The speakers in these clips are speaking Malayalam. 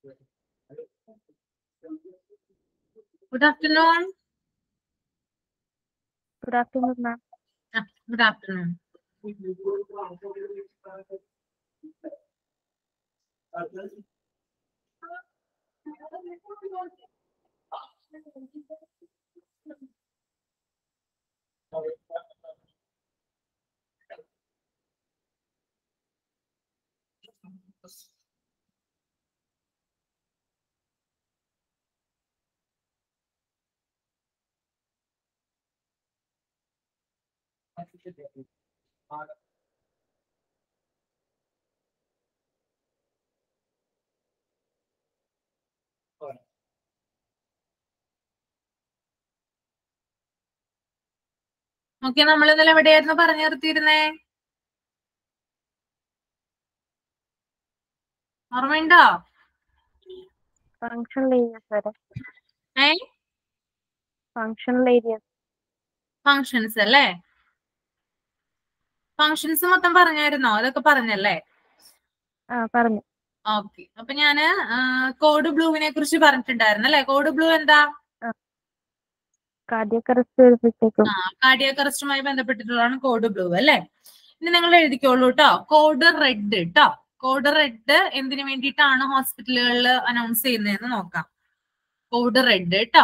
Good afternoon. Good afternoon, ma'am. Ah, Good afternoon. Okay നമ്മൾ ഇന്നലെ എവിടെയായിരുന്നു പറഞ്ഞു നിർത്തിയിരുന്നേ ഓർമ്മയുണ്ടോ Functional areas വരെ ഏ functional areas ഫങ്ഷൻസ് അല്ലേ ഫങ്ഷൻസ് മൊത്തം പറഞ്ഞായിരുന്നോ അതൊക്കെ പറഞ്ഞല്ലേ ആ പറഞ്ഞു ഓക്കെ അപ്പൊ ഞാന് കോഡ് ബ്ലൂവിനെ കുറിച്ച് പറഞ്ഞിട്ടുണ്ടായിരുന്നു അല്ലെ കോഡ് ബ്ലൂ എന്താ കാർഡിയക് അറസ്റ്റ് വരുമ്പോഴത്തേക്കും ആ കാർഡിയക് അറസ്റ്റുമായി ബന്ധപ്പെട്ടിട്ടുള്ളതാണ് കോഡ് ബ്ലൂ അല്ലെ ഇനി നിങ്ങൾ എഴുതിക്കോളൂ കേട്ടോ കോഡ് റെഡ് കേട്ടോ കോഡ് റെഡ് എന്തിനു വേണ്ടിയിട്ടാണ് ഹോസ്പിറ്റലുകളിൽ അനൗൺസ് ചെയ്യുന്നതെന്ന് നോക്കാം കോഡ് റെഡ് കേട്ടോ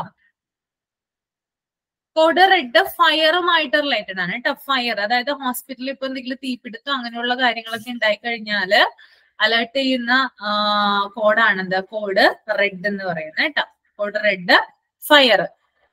കോഡ് റെഡ് ഫയറുമായിട്ട് റിലേറ്റഡ് ആണ് കേട്ടോ ഫയർ അതായത് ഹോസ്പിറ്റലിൽ ഇപ്പൊ എന്തെങ്കിലും തീപിടുത്തം അങ്ങനെയുള്ള കാര്യങ്ങളൊക്കെ ഉണ്ടായി കഴിഞ്ഞാല് അലേർട്ട് ചെയ്യുന്ന കോഡാണ് എന്താ കോഡ് റെഡ് എന്ന് പറയുന്നത് കേട്ടോ കോഡ് റെഡ് ഫയർ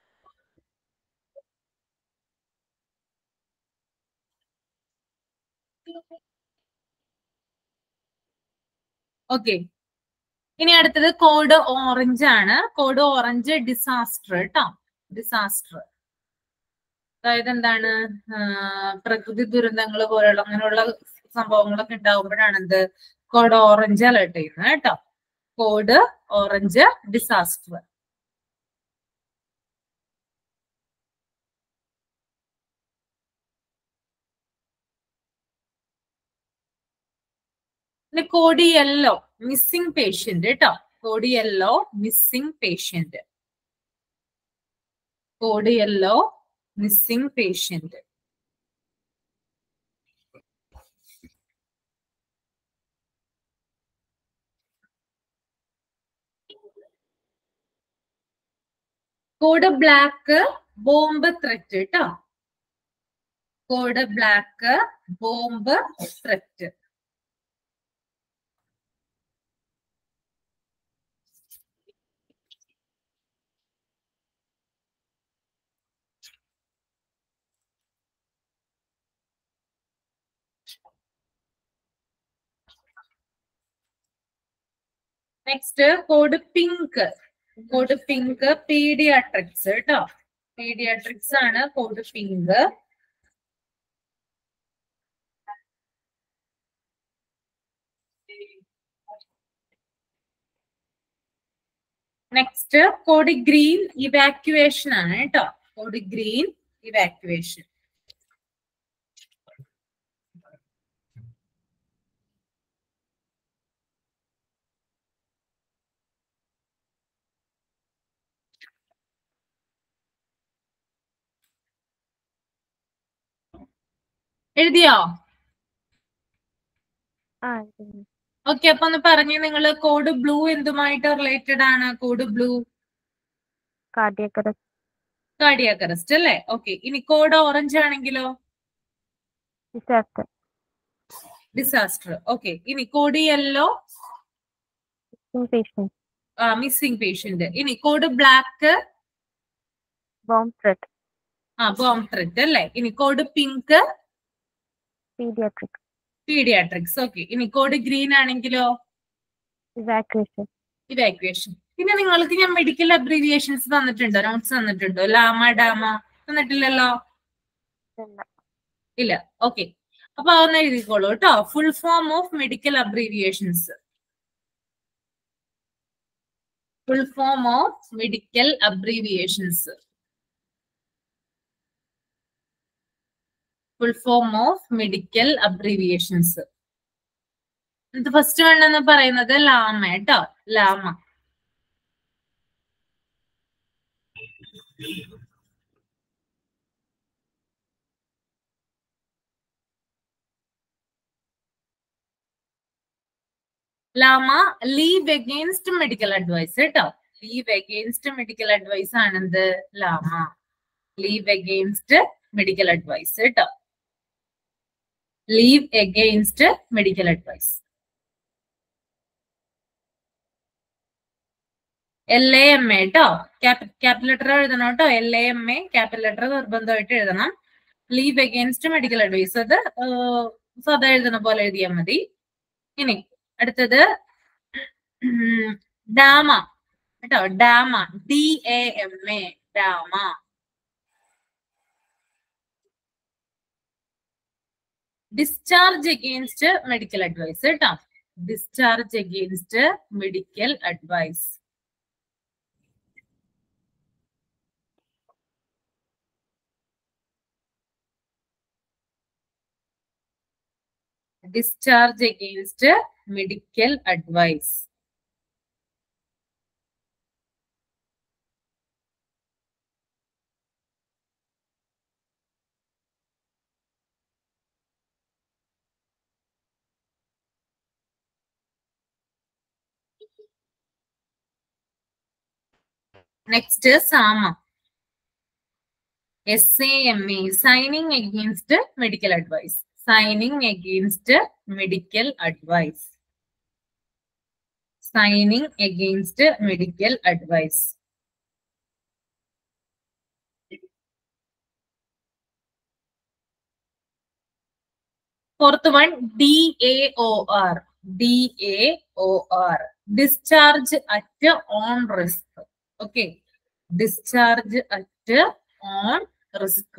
ഓക്കെ ഇനി അടുത്തത് കോഡ് ഓറഞ്ച് ആണ് കോഡ് ഓറഞ്ച് ഡിസാസ്റ്റർ കേട്ടോ ഡിസാസ്റ്റർ അതായത് എന്താണ് ആ, പ്രകൃതി ദുരന്തങ്ങൾ പോലെയുള്ള അങ്ങനെയുള്ള സംഭവങ്ങളൊക്കെ ഉണ്ടാകുമ്പോഴാണ് എന്ത് കോഡ് ഓറഞ്ച് അലേർട്ട് ചെയ്യുന്നത് കേട്ടോ കോഡ് ഓറഞ്ച് ഡിസാസ്റ്റർ പിന്നെ കോഡ് യെല്ലോ മിസ്സിംഗ് പേഷ്യന്റ് കേട്ടോ code yellow missing patient code yellow missing patient code black bomb threat കേട്ടോ code black bomb threat next code pink code pink paediatrics കേട്ടോ പീഡിയാട്രിക്സ് ആണ് code pink next code green evacuation ആണ് കേട്ടോ കോഡ് ഗ്രീൻ ഇവാക്യുവേഷൻ എഴുതിയോ ആ ഇത് ഓക്കെ അപ്പൊ ഒന്ന് പറഞ്ഞു നിങ്ങൾ കോഡ് ബ്ലൂ എന്തുമായിട്ട് റിലേറ്റഡ് ആണ് code blue cardiac arrest cardiac arrest അല്ലേ ഓക്കെ ഇനി കോഡ് ഓറഞ്ച് ആണെങ്കിലോ ഡിസാസ്റ്റർ ഡിസാസ്റ്റർ ഓക്കെ ഇനി code yellow patients missing patient ഇനി കോഡ് ബ്ലാക്ക് ബോംബ് ത്രെറ്റ് ആ ബോംബ് ത്രെറ്റ് അല്ലേ ഇനി code pink paediatric paediatrics okay ഇനി കോഡ് ഗ്രീൻ ആണെങ്കിലോ ഇവാക്യുവേഷൻ ഇവാക്യുവേഷൻ പിന്നെ നിങ്ങൾക്ക് ഞാൻ മെഡിക്കൽ അബ്രീവിയേഷൻസ് തന്നിട്ടുണ്ടോ നോട്ട്സ് തന്നിട്ടുണ്ടോ ലാമ ഡാമ തന്നിട്ടില്ലല്ലോ ഇല്ല ഓക്കെ അപ്പൊ അതൊന്ന് എഴുതിക്കോളൂ കേട്ടോ full form of medical abbreviations full form of medical abbreviations full form of medical abbreviations ഇത് ഫസ്റ്റ് വൺ എന്ന് പറയുന്നത് ലാമ കേട്ടോ LAMA LAMA leave against medical advice കേട്ടോ ലീവ് എഗെയിൻസ്റ്റ് മെഡിക്കൽ അഡ്വൈസ് ആണെന്ത് LAMA leave against medical advice കേട്ടോ leave against medical advice L A M A കേട്ടോ ക്യാപിറ്റൽ ലെറ്റർ എഴുതണം കേട്ടോ L A M A capital letter നിർബന്ധമായിട്ട് എഴുതണം ലീവ് എഗെയിൻസ്റ്റ് മെഡിക്കൽ അഡ്വൈസ് അത് സാധാ എഴുതുന്ന പോലെ എഴുതിയാൽ മതി ഇനി അടുത്തത് ഡാമ കേട്ടോ DAMA D A M A DAMA discharge against medical advice കേട്ടോ discharge against medical advice discharge against medical advice. Next is SAMA. SAMA, signing against medical advice. signing against medical advice. Signing against medical advice. Fourth one, DAOR. DAOR. Discharge at on risk. Okay. Discharge at on risk.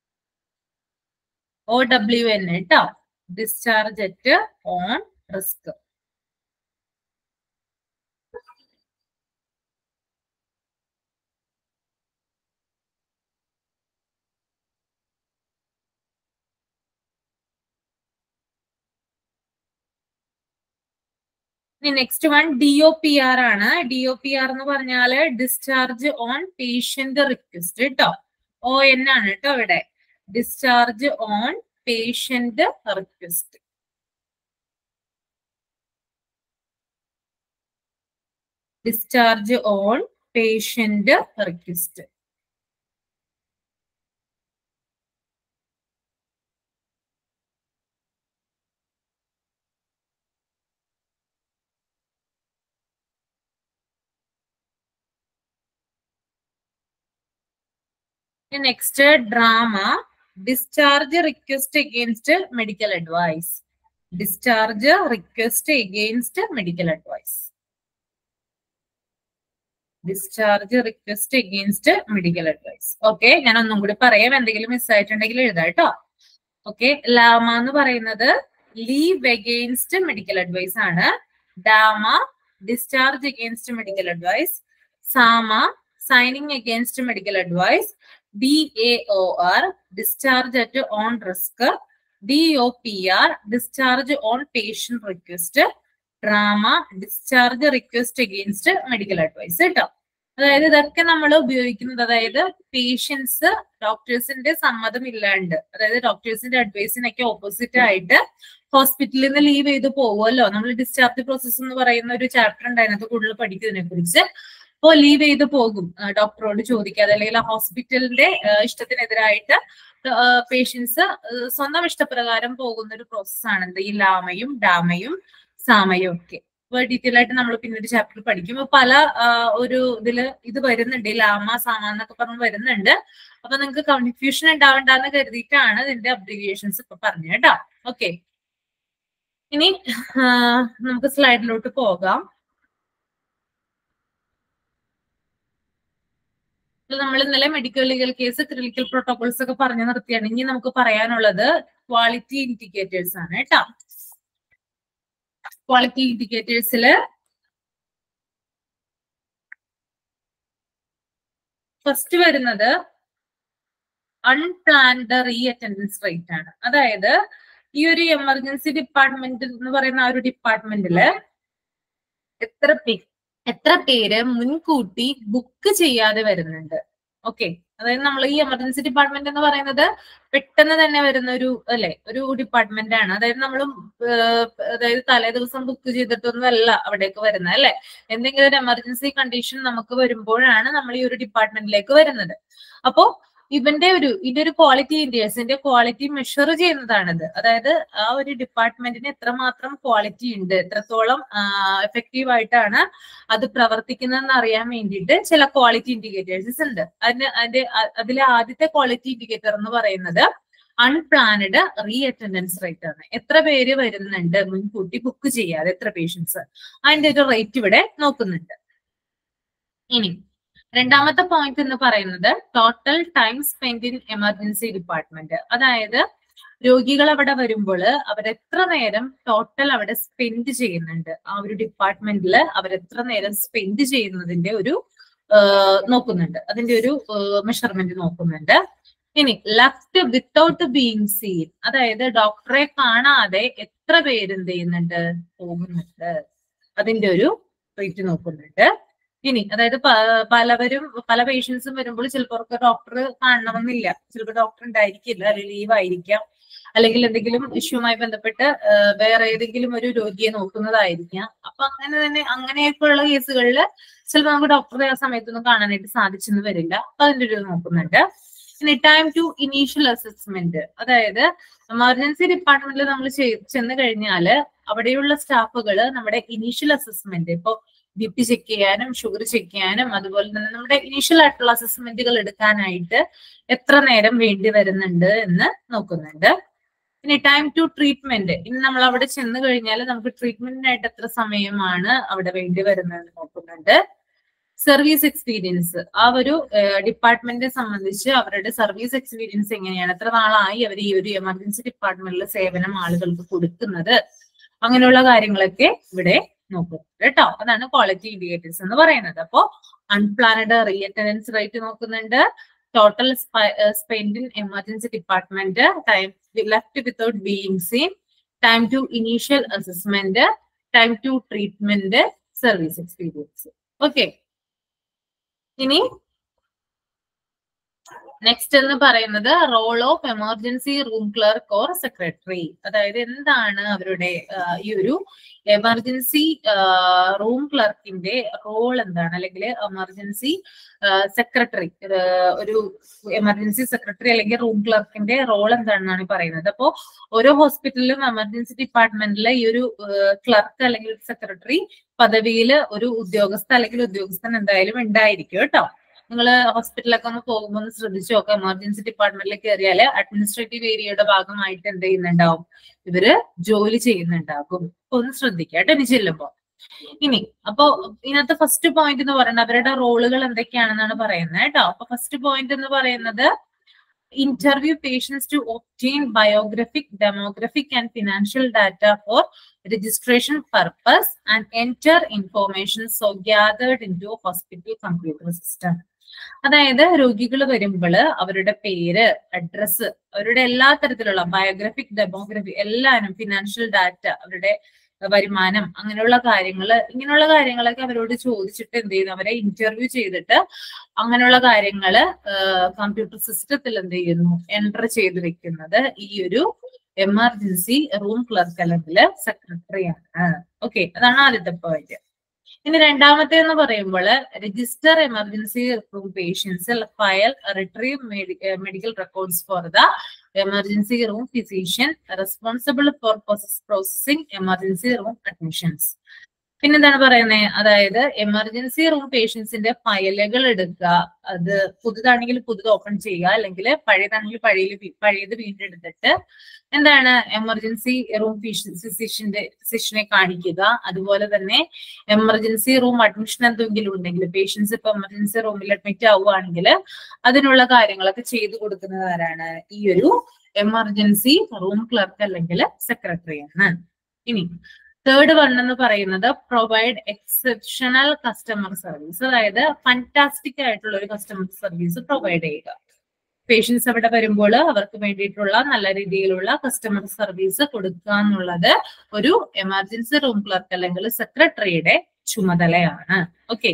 O W N കേട്ടോ discharge at on risk next one D O P R ആണ് ഡി ഒ പി ആർ എന്ന് പറഞ്ഞാല് ഡിസ്ചാർജ് ഓൺ പേഷ്യന്റ് റിക്വസ്റ്റ് കേട്ടോ ഒ എൻ ആണ് കേട്ടോ ഇവിടെ discharge on patient request discharge on patient request next DRAMA discharge request against medical advice discharge request against medical advice discharge request against medical advice okay ഞാൻ ഒന്നും കൂടി പറയാം എന്തെങ്കിലും മിസ് ആയിട്ടുണ്ടെങ്കിൽ എഴുതാം കേട്ടോ ഓക്കെ ലാമ എന്ന് പറയുന്നത് ലീവ് അഗെയിൻസ്റ്റ് മെഡിക്കൽ അഡ്വൈസ് ആണ് DAMA discharge against medical advice SAMA signing against medical advice DAOR, discharge at on risk, DOPR, discharge on patient request, DRAMA discharge request against medical advice കേട്ടോ അതായത് ഇതൊക്കെ നമ്മൾ ഉപയോഗിക്കുന്നത് അതായത് പേഷ്യൻസ് ഡോക്ടേഴ്സിന്റെ സമ്മതം ഇല്ലാണ്ട് അതായത് ഡോക്ടേഴ്സിന്റെ അഡ്വൈസിനൊക്കെ ഓപ്പോസിറ്റ് ആയിട്ട് ഹോസ്പിറ്റലിൽ നിന്ന് ലീവ് ചെയ്ത് പോകുമല്ലോ നമ്മൾ ഡിസ്ചാർജ് പ്രോസസ് എന്ന് പറയുന്ന ഒരു ചാപ്റ്റർ ഉണ്ട് അതിനകത്ത് കൂടുതൽ പഠിക്കുന്നതിനെ കുറിച്ച് അപ്പോൾ ലീവ് ചെയ്ത് പോകും ഡോക്ടറോട് ചോദിക്കാതെ അല്ലെങ്കിൽ ആ ഹോസ്പിറ്റലിന്റെ ഇഷ്ടത്തിനെതിരായിട്ട് പേഷ്യൻസ് സ്വന്തം ഇഷ്ടപ്രകാരം പോകുന്ന ഒരു പ്രോസസ്സാണ് എന്ത് ഈ ലാമയും ഡാമയും സാമയും ഒക്കെ അപ്പൊ ഡീറ്റെയിൽ ആയിട്ട് നമ്മൾ പിന്നീട് ചാപ്റ്റർ പഠിക്കും അപ്പൊ പല ഒരു ഇതില് ഇത് വരുന്നുണ്ട് ഈ ലാമ സാമ എന്നൊക്കെ പറഞ്ഞ് വരുന്നുണ്ട് അപ്പൊ നിങ്ങൾക്ക് കൺഫ്യൂഷൻ ഉണ്ടാവണ്ടെന്ന് കരുതിയിട്ടാണ് ഇതിന്റെ അബ്രിവിയേഷൻസ് ഇപ്പൊ പറഞ്ഞു കേട്ടോ ഓക്കെ ഇനി നമുക്ക് സ്ലൈഡിലോട്ട് പോകാം നമ്മൾ ഇന്നലെ medical legal case clinical protocols ഒക്കെ പറഞ്ഞു നിർത്തിയാണ് ഇനി നമുക്ക് പറയാനുള്ളത് ക്വാളിറ്റി ഇൻഡിക്കേറ്റേഴ്സ് ആണ് കേട്ടോ ക്വാളിറ്റി ഇൻഡിക്കേറ്റേഴ്സിൽ ഫസ്റ്റ് വരുന്നത് അൺപ്ലാൻഡ് റീ അറ്റൻഡൻസ് റേറ്റ് ആണ് അതായത് ഈ ഒരു എമർജൻസി ഡിപ്പാർട്ട്മെന്റ് എന്ന് പറയുന്ന ആ ഒരു ഡിപ്പാർട്ട്മെന്റില് എത്ര പേ എത്ര പേര് മുൻകൂട്ടി ബുക്ക് ചെയ്യാതെ വരുന്നുണ്ട് ഓക്കെ അതായത് നമ്മൾ ഈ എമർജൻസി ഡിപ്പാർട്ട്മെന്റ് എന്ന് പറയുന്നത് പെട്ടെന്ന് തന്നെ വരുന്ന ഒരു അല്ലെ ഒരു ഡിപ്പാർട്ട്മെന്റ് ആണ് അതായത് നമ്മൾ അതായത് തലേ ദിവസം ബുക്ക് ചെയ്തിട്ടൊന്നും അല്ല അവിടേക്ക് വരുന്നത് അല്ലെ എന്തെങ്കിലും ഒരു എമർജൻസി കണ്ടീഷൻ നമുക്ക് വരുമ്പോഴാണ് നമ്മൾ ഈ ഒരു ഡിപ്പാർട്ട്മെന്റിലേക്ക് വരുന്നത് അപ്പോ ഇവന്റെ ഒരു ഇതിന്റെ ഒരു ക്വാളിറ്റി ഇൻഡിയേഴ്സിന്റെ ക്വാളിറ്റി മെഷർ ചെയ്യുന്നതാണിത് അതായത് ആ ഒരു ഡിപ്പാർട്ട്മെന്റിന് എത്രമാത്രം ക്വാളിറ്റി ഉണ്ട് എത്രത്തോളം എഫക്റ്റീവ് ആയിട്ടാണ് അത് പ്രവർത്തിക്കുന്നതെന്ന് അറിയാൻ വേണ്ടിയിട്ട് ചില ക്വാളിറ്റി ഇൻഡിക്കേറ്റേഴ്സ് ഉണ്ട് അതിന് അതിന്റെ അ- അതിലെ ആദ്യത്തെ ക്വാളിറ്റി ഇൻഡിക്കേറ്റർ എന്ന് പറയുന്നത് അൺപ്ലാനഡ് റീ അറ്റൻഡൻസ് റേറ്റ് ആണ് എത്ര പേര് വരുന്നുണ്ട് മുൻകൂട്ടി ബുക്ക് ചെയ്യാതെ എത്ര പേഷ്യൻസ് അതിന്റെ ഒരു റേറ്റ് ഇവിടെ നോക്കുന്നുണ്ട് ഇനി രണ്ടാമത്തെ പോയിന്റ് എന്ന് പറയുന്നത് total time spend in emergency department അതായത് രോഗികൾ അവിടെ വരുമ്പോൾ അവരെത്ര നേരം ടോട്ടൽ അവിടെ സ്പെൻഡ് ചെയ്യുന്നുണ്ട് ആ ഒരു ഡിപ്പാർട്ട്മെന്റിൽ അവരെത്ര നേരം സ്പെൻഡ് ചെയ്യുന്നതിന്റെ ഒരു ആ, നോക്കുന്നുണ്ട് അതിന്റെ ഒരു മെഷർമെന്റ് നോക്കുന്നുണ്ട് ഇനി ലെഫ്റ്റ് വിത്തൗട്ട് ബീങ് സീൻ അതായത് ഡോക്ടറെ കാണാതെ എത്ര പേര് എന്ത് ചെയ്യുന്നുണ്ട് പോകുന്നുണ്ട് അതിന്റെ ഒരു റേറ്റ് നോക്കുന്നുണ്ട് ഇനി അതായത് പ- പലവരും പല പേഷ്യൻസും വരുമ്പോൾ ചിലപ്പോൾ ഡോക്ടർ കാണണമെന്നില്ല ചിലപ്പോൾ ഡോക്ടർ ഉണ്ടായിരിക്കില്ല അല്ലെങ്കിൽ ലീവ് ആയിരിക്കാം അല്ലെങ്കിൽ എന്തെങ്കിലും ഇഷ്യൂമായി ബന്ധപ്പെട്ട് ആ, വേറെ ഏതെങ്കിലും ഒരു രോഗിയെ നോക്കുന്നതായിരിക്കാം അപ്പൊ അങ്ങനെ തന്നെ അങ്ങനെയൊക്കെയുള്ള കേസുകളിൽ ചിലപ്പോൾ നമുക്ക് ഡോക്ടറെ ആ സമയത്തൊന്നും കാണാനായിട്ട് സാധിച്ചെന്ന് വരില്ല അപ്പൊ അതിന്റെ ഒരു നോക്കുന്നുണ്ട് ഇനി ടൈം ടു ഇനീഷ്യൽ അസസ്മെന്റ് അതായത് എമർജൻസി ഡിപ്പാർട്ട്മെന്റിൽ നമ്മൾ ചെന്ന് കഴിഞ്ഞാല് അവിടെയുള്ള സ്റ്റാഫുകൾ നമ്മുടെ ഇനീഷ്യൽ അസസ്മെന്റ് ഇപ്പൊ ബി പി ചെക്ക് ചെയ്യാനും ഷുഗർ ചെക്ക് ചെയ്യാനും അതുപോലെ തന്നെ നമ്മുടെ ഇനീഷ്യൽ ആയിട്ടുള്ള അസസ്മെന്റുകൾ എടുക്കാനായിട്ട് എത്ര നേരം വേണ്ടി വരുന്നുണ്ട് എന്ന് നോക്കുന്നുണ്ട് ഇനി ടൈം ടു ട്രീറ്റ്മെന്റ് ഇനി നമ്മൾ അവിടെ ചെന്ന് കഴിഞ്ഞാൽ നമുക്ക് ട്രീറ്റ്മെന്റിനായിട്ട് എത്ര സമയമാണ് അവിടെ വേണ്ടി വരുന്നത് നോക്കുന്നുണ്ട് സർവീസ് എക്സ്പീരിയൻസ് ആ ഒരു ഡിപ്പാർട്ട്മെന്റിനെ സംബന്ധിച്ച് അവരുടെ സർവീസ് എക്സ്പീരിയൻസ് എങ്ങനെയാണ് എത്ര നാളായി അവർ ഈ ഒരു എമർജൻസി ഡിപ്പാർട്ട്മെന്റിലെ സേവനം ആളുകൾക്ക് കൊടുക്കുന്നത് അങ്ങനെയുള്ള കാര്യങ്ങളൊക്കെ ഇവിടെ നോക്കുന്നുണ്ട് കേട്ടോ അതാണ് ക്വാളിറ്റി ഇൻഡിക്കേറ്റേഴ്സ് എന്ന് പറയുന്നത് അപ്പോ അൺപ്ലാനഡ് റീ അറ്റൻഡൻസ് റേറ്റ് നോക്കുന്നുണ്ട് total spend in emergency department time left without being seen time to initial assessment time to treatment service experience okay ഇനി നെക്സ്റ്റ് എന്ന് പറയുന്നത് role of emergency room clerk or secretary അതായത് എന്താണ് അവരുടെ ആ, ഈ ഒരു എമർജൻസി റൂം ക്ലർക്കിന്റെ റോൾ എന്താണ് അല്ലെങ്കിൽ എമർജൻസി സെക്രട്ടറി ഒരു എമർജൻസി സെക്രട്ടറി അല്ലെങ്കിൽ റൂം ക്ലർക്കിന്റെ റോൾ എന്താണെന്നാണ് പറയുന്നത് അപ്പോ ഓരോ ഹോസ്പിറ്റലിലും എമർജൻസി ഡിപ്പാർട്ട്മെന്റിലെ ഈ ഒരു ക്ലർക്ക് അല്ലെങ്കിൽ സെക്രട്ടറി പദവിയിൽ ഒരു ഉദ്യോഗസ്ഥ അല്ലെങ്കിൽ ഉദ്യോഗസ്ഥൻ എന്തായാലും ഉണ്ടായിരിക്കും കേട്ടോ നിങ്ങൾ ഹോസ്പിറ്റലൊക്കെ ഒന്ന് പോകുമ്പോൾ ഒന്ന് ശ്രദ്ധിച്ചു നോക്കാം എമർജൻസി ഡിപ്പാർട്ട്മെന്റിൽ കയറിയാല് അഡ്മിനിസ്ട്രേറ്റീവ് ഏരിയയുടെ ഭാഗമായിട്ട് എന്ത് ചെയ്യുന്നുണ്ടാവും ഇവര് ജോലി ചെയ്യുന്നുണ്ടാകും അപ്പൊ ഒന്ന് ശ്രദ്ധിക്കുക കേട്ടോ ഇനി ചെല്ലുമ്പോ ഇനി അപ്പോ ഇതിനകത്ത് ഫസ്റ്റ് പോയിന്റ് എന്ന് പറയുന്നത് അവരുടെ റോളുകൾ എന്തൊക്കെയാണെന്നാണ് പറയുന്നത് കേട്ടോ അപ്പൊ ഫസ്റ്റ് പോയിന്റ് എന്ന് പറയുന്നത് interview patients to obtain biographic, demographic, and financial data for registration purpose and enter information so gathered into a hospital computer system. അതായത് രോഗികൾ വരുമ്പോൾ അവരുടെ പേര് അഡ്രസ്സ് അവരുടെ എല്ലാ തരത്തിലുള്ള ബയോഗ്രഫിക് ഡെമോഗ്രഫി എല്ലാനും ഫിനാൻഷ്യൽ ഡാറ്റ അവരുടെ വരുമാനം അങ്ങനെയുള്ള കാര്യങ്ങൾ ഇങ്ങനെയുള്ള കാര്യങ്ങളൊക്കെ അവരോട് ചോദിച്ചിട്ട് എന്ത് ചെയ്യുന്നു അവരെ ഇന്റർവ്യൂ ചെയ്തിട്ട് അങ്ങനെയുള്ള കാര്യങ്ങള് കമ്പ്യൂട്ടർ സിസ്റ്റത്തിൽ എന്ത് ചെയ്യുന്നു എൻറ്റർ ചെയ്ത് വെക്കുന്നത് ഈ ഒരു എമർജൻസി റൂം ക്ലർക്ക് അല്ലെങ്കിൽ സെക്രട്ടറി ആണ് ഓക്കെ അതാണ് ആദ്യത്തെ പോയിന്റ് ഇനി രണ്ടാമത്തെ എന്ന് പറയുമ്പോൾ register emergency room patients file retrieve medical records for the emergency room physician responsible for processing emergency room admissions പിന്നെന്താണ് പറയുന്നത് അതായത് എമർജൻസി റൂം പേഷ്യൻസിന്റെ ഫയലുകൾ എടുക്കുക അത് പുതുതാണെങ്കിൽ പുതുത് ഓപ്പൺ ചെയ്യുക അല്ലെങ്കിൽ പഴയതാണെങ്കിൽ പഴയ പഴയത് വീണ്ടെടുത്തിട്ട് എന്താണ് എമർജൻസി റൂം ഫിസിഷ്യന്റെ ഫിസിഷ്യനെ കാണിക്കുക അതുപോലെ തന്നെ എമർജൻസി റൂം അഡ്മിഷൻ എന്തെങ്കിലും ഉണ്ടെങ്കിൽ പേഷ്യൻസ് ഇപ്പൊ എമർജൻസി റൂമിൽ അഡ്മിറ്റ് ആവുകയാണെങ്കിൽ അതിനുള്ള കാര്യങ്ങളൊക്കെ ചെയ്തു കൊടുക്കുന്നത് ആരാണ് ഈ ഒരു എമർജൻസി റൂം ക്ലർക്ക് അല്ലെങ്കിൽ സെക്രട്ടറിയാണ് ഇനി തേർഡ് വൺ എന്ന് പറയുന്നത് പ്രൊവൈഡ് എക്സെപ്ഷണൽ കസ്റ്റമർ സർവീസ് അതായത് ഫാന്റാസ്റ്റിക് ആയിട്ടുള്ള ഒരു കസ്റ്റമർ സർവീസ് പ്രൊവൈഡ് ചെയ്യുക പേഷ്യൻസ് അവിടെ വരുമ്പോൾ അവർക്ക് വേണ്ടിയിട്ടുള്ള നല്ല രീതിയിലുള്ള കസ്റ്റമർ സർവീസ് കൊടുക്കുക എന്നുള്ളത് ഒരു എമർജൻസി റൂം ക്ലർക്ക് അല്ലെങ്കിൽ സെക്രട്ടറിയുടെ ചുമതലയാണ് ഓക്കെ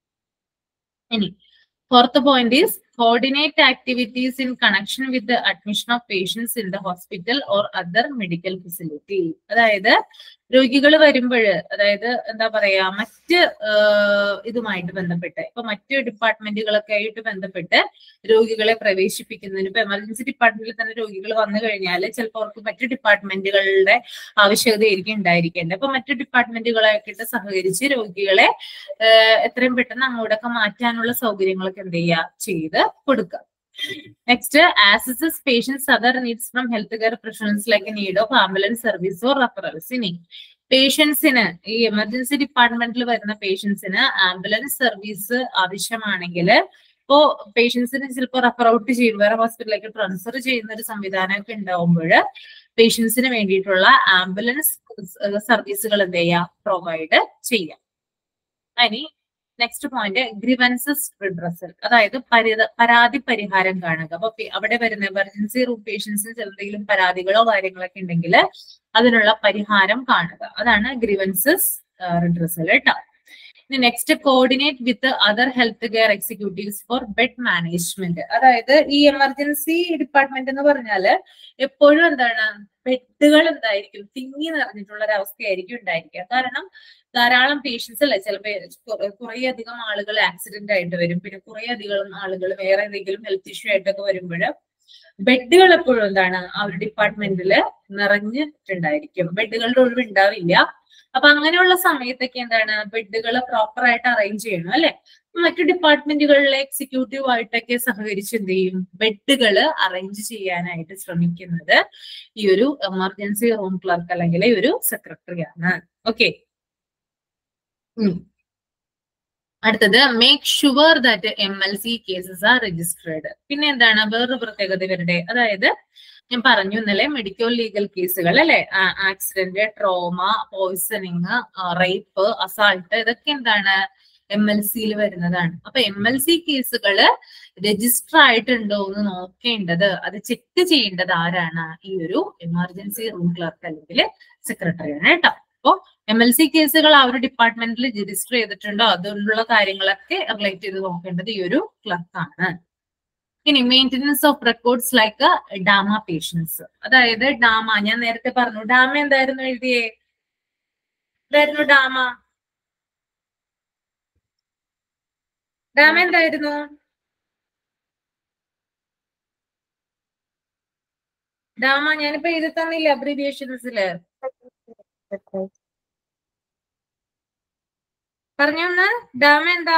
ഇനി fourth point is coordinate activities in connection with the admission of patients in the hospital or other medical facility അതായത് രോഗികൾ വരുമ്പോൾ അതായത് എന്താ പറയാ മറ്റ് ആഹ് ഇതുമായിട്ട് ബന്ധപ്പെട്ട് ഇപ്പൊ മറ്റ് ഡിപ്പാർട്ട്മെന്റുകളൊക്കെ ആയിട്ട് ബന്ധപ്പെട്ട് രോഗികളെ പ്രവേശിപ്പിക്കുന്നതിന് ഇപ്പൊ എമർജൻസി ഡിപ്പാർട്ട്മെന്റിൽ തന്നെ രോഗികൾ വന്നു കഴിഞ്ഞാൽ ചിലപ്പോൾ അവർക്ക് മറ്റു ഡിപ്പാർട്ട്മെന്റുകളുടെ ആവശ്യകതയായിരിക്കും ഉണ്ടായിരിക്കേണ്ടത് അപ്പൊ മറ്റു ഡിപ്പാർട്ട്മെന്റുകളായിട്ട് സഹകരിച്ച് രോഗികളെ ആഹ് എത്രയും പെട്ടെന്ന് അങ്ങോട്ടൊക്കെ മാറ്റാനുള്ള സൗകര്യങ്ങളൊക്കെ എന്ത് ചെയ്യുക ചെയ്ത് കൊടുക്കുക next assesses patients other needs from health care professionals like need of ambulance service or referrals ഇനി പേഷ്യൻസിന് ഈ എമർജൻസി ഡിപ്പാർട്ട്മെന്റിൽ വരുന്ന പേഷ്യൻസിന് ആംബുലൻസ് സർവീസ് ആവശ്യമാണെങ്കിൽ ഇപ്പോ പേഷ്യൻസിന് ചിലപ്പോൾ റെഫർ ഔട്ട് ചെയ്യും വേറെ ഹോസ്പിറ്റലിലേക്ക് ട്രാൻസ്ഫർ ചെയ്യുന്ന ഒരു സംവിധാനമൊക്കെ ഉണ്ടാവുമ്പോൾ പേഷ്യൻസിന് വേണ്ടിയിട്ടുള്ള ആംബുലൻസ് സർവീസുകൾ എന്ത് ചെയ്യാം പ്രൊവൈഡ് ചെയ്യാം ഇനി നെക്സ്റ്റ് പോയിന്റ് ഗ്രിവൻസസ് റിഡ്രസൽ അതായത് പരിത പരാതി പരിഹാരം കാണുക അപ്പൊ പി- അവിടെ വരുന്ന എമർജൻസി റൂം പേഷ്യൻസിന് എന്തെങ്കിലും പരാതികളോ കാര്യങ്ങളൊക്കെ ഉണ്ടെങ്കിൽ അതിനുള്ള പരിഹാരം കാണുക അതാണ് ഗ്രിവൻസസ് റിഡ്രസൽ കേട്ടോ ഇനി next coordinate with other health care executives for bed management അതായത് ഈ എമർജൻസി ഡിപ്പാർട്ട്മെന്റ് എന്ന് പറഞ്ഞാല് എപ്പോഴും എന്താണ് ബെഡുകൾ എന്തായിരിക്കും തിങ്ങി നിറഞ്ഞിട്ടുള്ള ഒരു അവസ്ഥയായിരിക്കും ഉണ്ടായിരിക്കുക കാരണം ധാരാളം പേഷ്യൻസ് അല്ലെ ചിലപ്പോൾ കുറെ അധികം ആളുകൾ ആക്സിഡന്റ് ആയിട്ട് വരും പിന്നെ കുറെ അധികം ആളുകൾ വേറെ എന്തെങ്കിലും ഹെൽത്ത് ഇഷ്യൂ ആയിട്ടൊക്കെ വരുമ്പോൾ ബെഡുകൾ എപ്പോഴും എന്താണ് ആ ഒരു ഡിപ്പാർട്ട്മെന്റിൽ നിറഞ്ഞിട്ടുണ്ടായിരിക്കും ബെഡുകളുടെ ഒഴിവ് ഉണ്ടാവില്ല അപ്പൊ അങ്ങനെയുള്ള സമയത്തൊക്കെ എന്താണ് ബെഡുകൾ പ്രോപ്പർ ആയിട്ട് അറേഞ്ച് ചെയ്യണം അല്ലെ മറ്റു ഡിപ്പാർട്ട്മെന്റുകളിലെ എക്സിക്യൂട്ടീവ് ആയിട്ടൊക്കെ സഹകരിച്ച് എന്ത് ചെയ്യും ബെഡുകൾ അറേഞ്ച് ചെയ്യാനായിട്ട് ശ്രമിക്കുന്നത് ഈ ഒരു എമർജൻസി റൂം ക്ലർക്ക് അല്ലെങ്കിൽ ഈ ഒരു സെക്രട്ടറി ആണ് ഓക്കെ അടുത്തത് make sure that M L C cases are registered പിന്നെ എന്താണ് വേറൊരു പ്രത്യേകത ഇവരുടെ അതായത് ഞാൻ പറഞ്ഞു ഇന്നലെ മെഡിക്കൽ ലീഗൽ കേസുകൾ അല്ലെ accident trauma poisoning rape assault ഇതൊക്കെ എന്താണ് എം എൽ സിയിൽ വരുന്നതാണ് അപ്പൊ എം എൽ സി കേസുകള് രജിസ്റ്റർ ആയിട്ടുണ്ടോ എന്ന് നോക്കേണ്ടത് അത് ചെക്ക് ചെയ്യേണ്ടത് ആരാണ് ഈ ഒരു എമർജൻസി റൂം ക്ലർക്ക് അല്ലെങ്കിൽ സെക്രട്ടറിയാണ് കേട്ടോ അപ്പോ എം എൽ സി കേസുകൾ ആ ഒരു ഡിപ്പാർട്ട്മെന്റിൽ രജിസ്റ്റർ ചെയ്തിട്ടുണ്ടോ അതുകൊണ്ടുള്ള കാര്യങ്ങളൊക്കെ റിലേറ്റ് ചെയ്ത് നോക്കേണ്ടത് ഈ ഒരു ക്ലർക്കാണ് ഇനി maintenance of records like DAMA patients അതായത് ഡാമ ഞാൻ നേരത്തെ പറഞ്ഞു ഡാമ എന്തായിരുന്നു എഴുതിയേ എന്തായിരുന്നു ഡാമ ഡാമ എന്തായിരുന്നു ഡാമ ഞാനിപ്പോ എഴുതി തന്നില്ല അബ്രീവിയേഷൻസില് പറഞ്ഞൊന്ന് ഡാമ എന്താ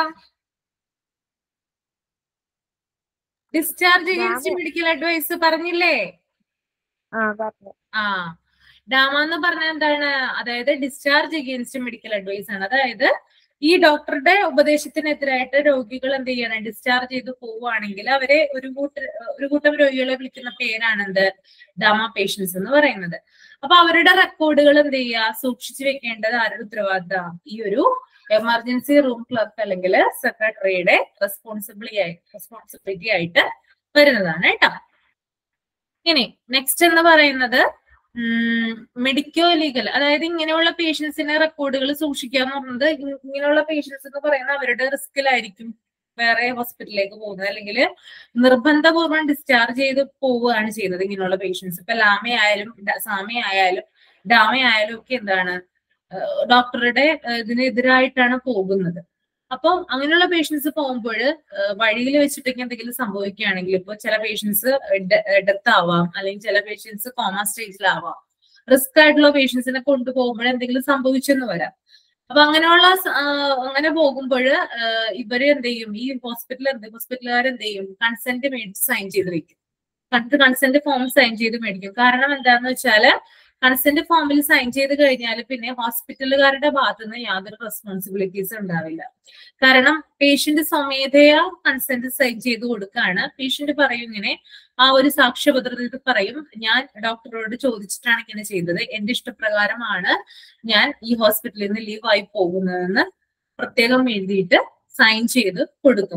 ഡിസ്ചാർജ് അഗേൻസ്റ്റ് മെഡിക്കൽ അഡ്വൈസ് പറഞ്ഞില്ലേ ആ പറഞ്ഞു ആ ഡാമ എന്ന് പറഞ്ഞാൽ എന്താണ് അതായത് ഡിസ്ചാർജ് അഗേൻസ്റ്റ് മെഡിക്കൽ അഡ്വൈസ് ആണ് അതായത് ഈ ഡോക്ടറുടെ ഉപദേശത്തിനെതിരായിട്ട് രോഗികൾ എന്ത് ചെയ്യണം ഡിസ്ചാർജ് ചെയ്ത് പോവുകയാണെങ്കിൽ അവരെ ഒരു കൂട്ട ഒരു കൂട്ടം രോഗികളെ വിളിക്കുന്ന പേരാണെന്ത് ഡാമ പേഷ്യൻസ് എന്ന് പറയുന്നത് അപ്പൊ അവരുടെ റെക്കോർഡുകൾ എന്ത് ചെയ്യുക സൂക്ഷിച്ചു വെക്കേണ്ടത് ആരുടെ ഉത്തരവാദിത്തം ഈ ഒരു എമർജൻസി റൂം ക്ലർക്ക് അല്ലെങ്കിൽ സെക്രട്ടറിയുടെ റെസ്പോൺസിബിലിറ്റി ആയി റെസ്പോൺസിബിലിറ്റി ആയിട്ട് വരുന്നതാണ് കേട്ടോ ഇനി നെക്സ്റ്റ് എന്ന് പറയുന്നത് മെഡിക്കോ ലീഗൽ അതായത് ഇങ്ങനെയുള്ള പേഷ്യൻസിന്റെ റെക്കോർഡുകൾ സൂക്ഷിക്കുക എന്ന് പറയുന്നത് ഇ- ഇങ്ങനെയുള്ള പേഷ്യൻസ് എന്ന് പറയുന്നത് അവരുടെ റിസ്കിലായിരിക്കും വേറെ ഹോസ്പിറ്റലിലേക്ക് പോകുന്നത് അല്ലെങ്കിൽ നിർബന്ധപൂർവ്വം ഡിസ്ചാർജ് ചെയ്ത് പോവുകയാണ് ചെയ്യുന്നത് ഇങ്ങനെയുള്ള പേഷ്യൻസ് ഇപ്പൊ ലാമ ആയാലും ഡ- സാമ ആയാലും ഡാമ ആയാലും ഒക്കെ എന്താണ് ഡോക്ടറുടെ ഇതിനെതിരായിട്ടാണ് പോകുന്നത് അപ്പം അങ്ങനെയുള്ള പേഷ്യൻസ് പോകുമ്പോൾ വഴിയിൽ വെച്ചിട്ടൊക്കെ എന്തെങ്കിലും സംഭവിക്കുകയാണെങ്കിൽ ഇപ്പൊ ചില പേഷ്യൻസ് ഡെത്ത് ആവാം അല്ലെങ്കിൽ ചില പേഷ്യൻസ് കോമ സ്റ്റേജിലാവാം റിസ്ക് ആയിട്ടുള്ള പേഷ്യൻസിനെ കൊണ്ടുപോകുമ്പോൾ എന്തെങ്കിലും സംഭവിച്ചെന്ന് വരാം അപ്പൊ അങ്ങനെയുള്ള സ- ആ, അങ്ങനെ പോകുമ്പോൾ ഇവര് എന്ത് ചെയ്യും ഈ ഹോസ്പിറ്റൽ എന്ത് ഹോസ്പിറ്റലുകാർ എന്ത് ചെയ്യും കൺസെന്റ് മേടിച്ച് സൈൻ ചെയ്ത് വെക്കും കൺസെന്റ് ഫോം സൈൻ ചെയ്ത് മേടിക്കും കാരണം എന്താന്ന് വെച്ചാല് കൺസെന്റ് ഫോമിൽ സൈൻ ചെയ്ത് കഴിഞ്ഞാൽ പിന്നെ ഹോസ്പിറ്റലുകാരുടെ ഭാഗത്തു നിന്ന് യാതൊരു റെസ്പോൺസിബിലിറ്റീസ് ഉണ്ടാവില്ല കാരണം പേഷ്യന്റ് സ്വമേധയാ കൺസെന്റ് സൈൻ ചെയ്ത് കൊടുക്കുകയാണ് പേഷ്യന്റ് പറയും ഇങ്ങനെ ആ ഒരു സാക്ഷ്യപത്രത്തിൽ പറയും ഞാൻ ഡോക്ടറോട് ചോദിച്ചിട്ടാണ് ഇങ്ങനെ ചെയ്തത് എന്റെ ഇഷ്ടപ്രകാരമാണ് ഞാൻ ഈ ഹോസ്പിറ്റലിൽ നിന്ന് ലീവ് ആയി പോകുന്നതെന്ന് പ്രത്യേകം എഴുതിയിട്ട് സൈൻ ചെയ്ത് കൊടുക്കും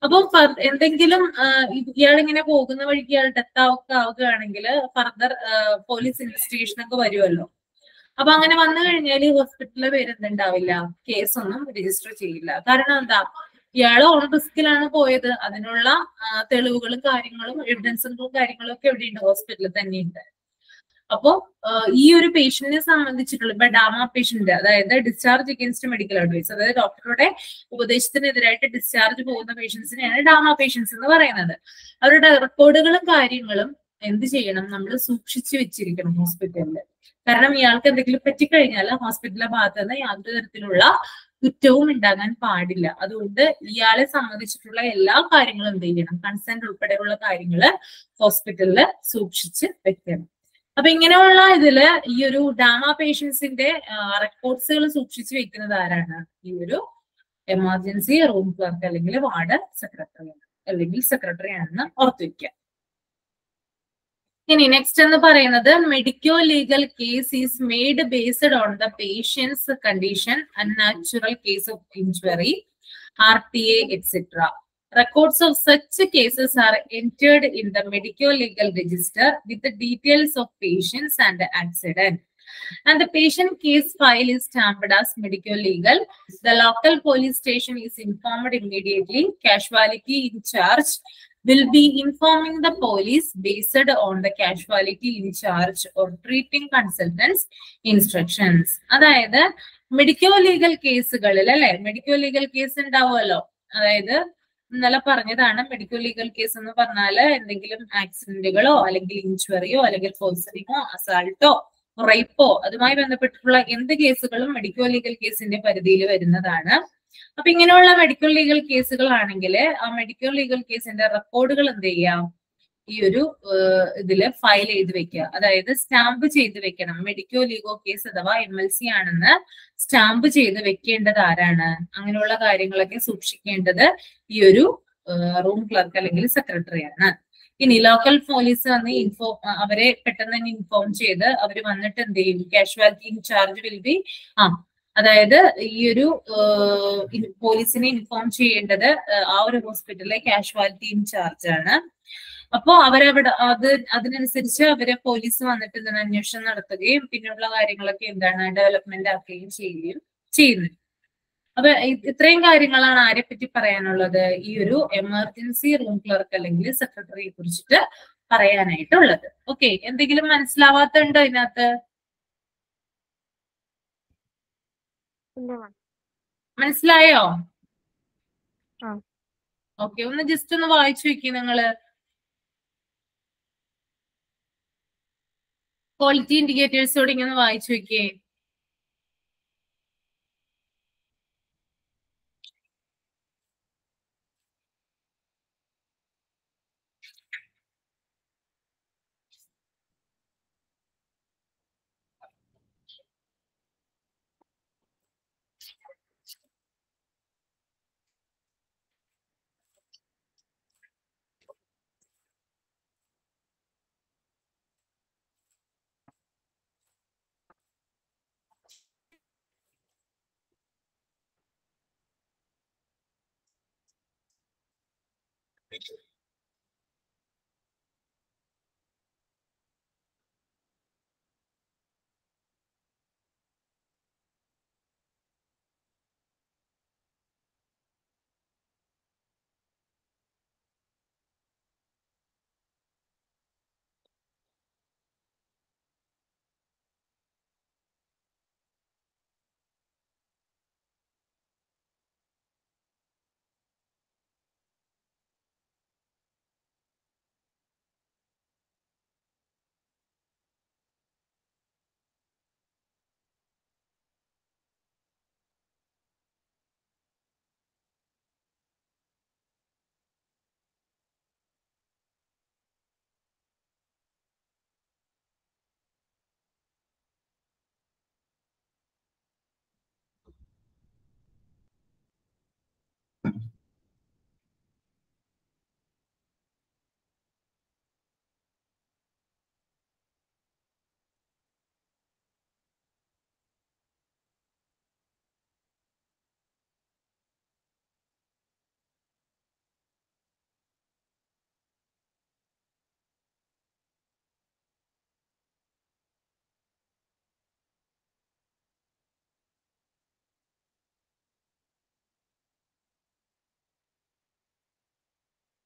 അപ്പൊ ഫർ- എന്തെങ്കിലും ഇയാൾ ഇങ്ങനെ പോകുന്ന വഴിക്ക് ഇയാൾ ഡെത്ത് ആവുക ആവുകയാണെങ്കിൽ ഫർദർ പോലീസ് ഇൻവെസ്റ്റിഗേഷൻ ഒക്കെ വരുമല്ലോ അപ്പൊ അങ്ങനെ വന്നു കഴിഞ്ഞാൽ ഹോസ്പിറ്റലിലെ പേര് എന്തുണ്ടാവില്ല കേസൊന്നും രജിസ്റ്റർ ചെയ്യില്ല കാരണം എന്താ ഇയാള് ഓൺ റിസ്കിലാണ് പോയത് അതിനുള്ള ആ, തെളിവുകളും കാര്യങ്ങളും എവിഡൻസുകളും കാര്യങ്ങളും ഒക്കെ എവിടെയുണ്ട് ഹോസ്പിറ്റലിൽ തന്നെയുണ്ട് അപ്പോ ആ, ഈ ഒരു പേഷ്യന്റിനെ സംബന്ധിച്ചിട്ടുള്ള ഇപ്പൊ ഡാമ പേഷ്യന്റ് അതായത് ഡിസ്ചാർജ് അഗേൻസ്റ്റ് മെഡിക്കൽ അഡ്വൈസ് അതായത് ഡോക്ടറുടെ ഉപദേശത്തിനെതിരായിട്ട് ഡിസ്ചാർജ് പോകുന്ന പേഷ്യൻസിനെയാണ് ഡാമ പേഷ്യൻസ് എന്ന് പറയുന്നത് അവരുടെ റെക്കോർഡുകളും കാര്യങ്ങളും എന്ത് ചെയ്യണം നമ്മൾ സൂക്ഷിച്ചു വെച്ചിരിക്കണം ഹോസ്പിറ്റലിൽ കാരണം ഇയാൾക്ക് എന്തെങ്കിലും പറ്റിക്കഴിഞ്ഞാൽ ഹോസ്പിറ്റലിലെ ഭാഗത്ത് നിന്ന് യാതൊരു തരത്തിലുള്ള കുറ്റവും ഉണ്ടാകാൻ പാടില്ല അതുകൊണ്ട് ഇയാളെ സംബന്ധിച്ചിട്ടുള്ള എല്ലാ കാര്യങ്ങളും എന്ത് ചെയ്യണം കൺസെന്റ് ഉൾപ്പെടെയുള്ള കാര്യങ്ങള് ഹോസ്പിറ്റലിൽ സൂക്ഷിച്ച് വെക്കണം അപ്പൊ ഇങ്ങനെയുള്ള ഇതില് ഈ ഒരു ഡാമ പേഷ്യൻസിന്റെ റെക്കോർഡ്സുകൾ സൂക്ഷിച്ചു വെക്കുന്നത് ആരാണ് ഈ ഒരു എമർജൻസി റൂം ക്ലർക്ക് അല്ലെങ്കിൽ വാർഡ് സെക്രട്ടറി അല്ലെങ്കിൽ സെക്രട്ടറി ആണെന്ന് ഓർത്തു വെക്കുക ഇനി നെക്സ്റ്റ് എന്ന് പറയുന്നത് medico legal case is made based on the patients condition unnatural case of injury R T A etcetera records of such cases are entered in the medico legal register with the details of patients and accident and the patient case file is stamped as medico legal the local police station is informed immediately casualty in charge will be informing the police based on the casualty in charge or treating consultants instructions അതായത് മെഡിക്കോ ലീഗൽ കേസുകളിൽ അല്ലെ മെഡിക്കോ ലീഗൽ കേസ് ഉണ്ടാവുമല്ലോ അതായത് ഇന്നലെ പറഞ്ഞതാണ് മെഡിക്കൽ ലീഗൽ കേസ് എന്ന് പറഞ്ഞാല് എന്തെങ്കിലും ആക്സിഡന്റുകളോ അല്ലെങ്കിൽ ഇഞ്ചുറിയോ അല്ലെങ്കിൽ പോയിസണിങ്ങോ അസാൾട്ടോ റേപ്പോ അതുമായി ബന്ധപ്പെട്ടിട്ടുള്ള എന്ത് കേസുകളും മെഡിക്കൽ ലീഗൽ കേസിന്റെ പരിധിയിൽ വരുന്നതാണ് അപ്പൊ ഇങ്ങനെയുള്ള മെഡിക്കൽ ലീഗൽ കേസുകളാണെങ്കിൽ ആ മെഡിക്കൽ ലീഗൽ കേസിന്റെ റെക്കോർഡുകൾ എന്ത് ചെയ്യാം ഈ ഒരു ഏഹ്, ഇതില് ഫയൽ ചെയ്ത് വെക്കുക അതായത് സ്റ്റാമ്പ് ചെയ്ത് വെക്കണം മെഡിക്കോ ലീഗോ കേസ് അഥവാ എം എൽ സി ആണെന്ന് സ്റ്റാമ്പ് ചെയ്ത് വെക്കേണ്ടത് ആരാണ് അങ്ങനെയുള്ള കാര്യങ്ങളൊക്കെ സൂക്ഷിക്കേണ്ടത് ഈ ഒരു റൂം ക്ലർക്ക് അല്ലെങ്കിൽ സെക്രട്ടറിയാണ് ഇനി ലോക്കൽ പോലീസ് വന്ന് ഇൻഫോം അവരെ പെട്ടെന്ന് തന്നെ ഇൻഫോം ചെയ്ത് അവർ വന്നിട്ട് എന്ത് ചെയ്യും കാഷ്വാലിറ്റി ഇൻചാർജ് വിൽ ബി ആ അതായത് ഈ ഒരു പോലീസിനെ ഇൻഫോം ചെയ്യേണ്ടത് ഏഹ്, ആ ഒരു ഹോസ്പിറ്റലിലെ കാഷ്വാലിറ്റി ഇൻചാർജ് ആണ് അപ്പോ അവരവിടെ അത് അതിനനുസരിച്ച് അവരെ പോലീസ് വന്നിട്ട് ഇതിന് അന്വേഷണം നടത്തുകയും പിന്നെയുള്ള കാര്യങ്ങളൊക്കെ എന്താണ് ഡെവലപ്മെന്റ് ആക്കുകയും ചെയ്യുകയും ചെയ്യുന്നു അപ്പൊ ഇ- ഇത്രയും കാര്യങ്ങളാണ് ആരെ പറ്റി പറയാനുള്ളത് ഈ ഒരു എമർജൻസി റൂം ക്ലർക്ക് അല്ലെങ്കിൽ സെക്രട്ടറിയെ കുറിച്ചിട്ട് പറയാനായിട്ടുള്ളത് ഓക്കെ എന്തെങ്കിലും മനസ്സിലാവാത്തുണ്ടോ ഇതിനകത്ത് ഇല്ല മാം മനസ്സിലായോ ആ. ഓക്കെ ഒന്ന് ജസ്റ്റ് ഒന്ന് വായിച്ചു വെക്കേ നിങ്ങള് ക്വാളിറ്റി ഇൻഡിക്കേറ്റേഴ്സോട് ഇങ്ങനെ വായിച്ചു വെക്കേ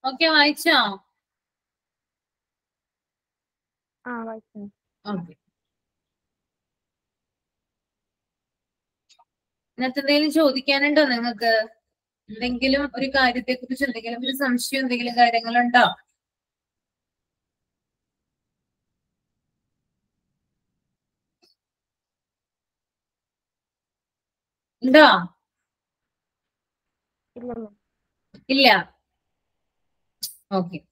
ഓക്കെ വായിച്ചോ ആ വായിച്ചു ഓക്കെ ഇതിനകത്ത് എന്തെങ്കിലും ചോദിക്കാനുണ്ടോ നിങ്ങൾക്ക് എന്തെങ്കിലും ഒരു കാര്യത്തെ കുറിച്ച് എന്തെങ്കിലും ഒരു സംശയം എന്തെങ്കിലും കാര്യങ്ങളുണ്ടോ ഉണ്ടോ ഇല്ല മാം ഇല്ല ഓക്കെ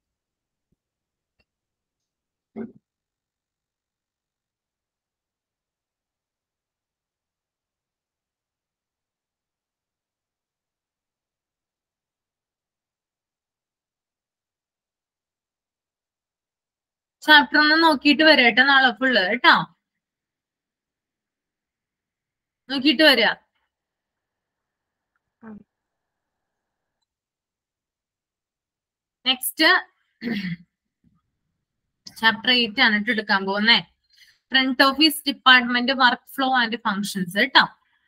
ചാപ്റ്റർ ഒന്ന് നോക്കിയിട്ട് വരാം കേട്ടോ നാളെ ഫുള്ള് കേട്ടോ നോക്കിയിട്ട് വരാ ആ. നെക്സ്റ്റ് ചാപ്റ്റർ എയ്റ്റ് ആണ് കേട്ടോ എടുക്കാൻ പോകുന്നേ front office department work flow and functions കേട്ടോ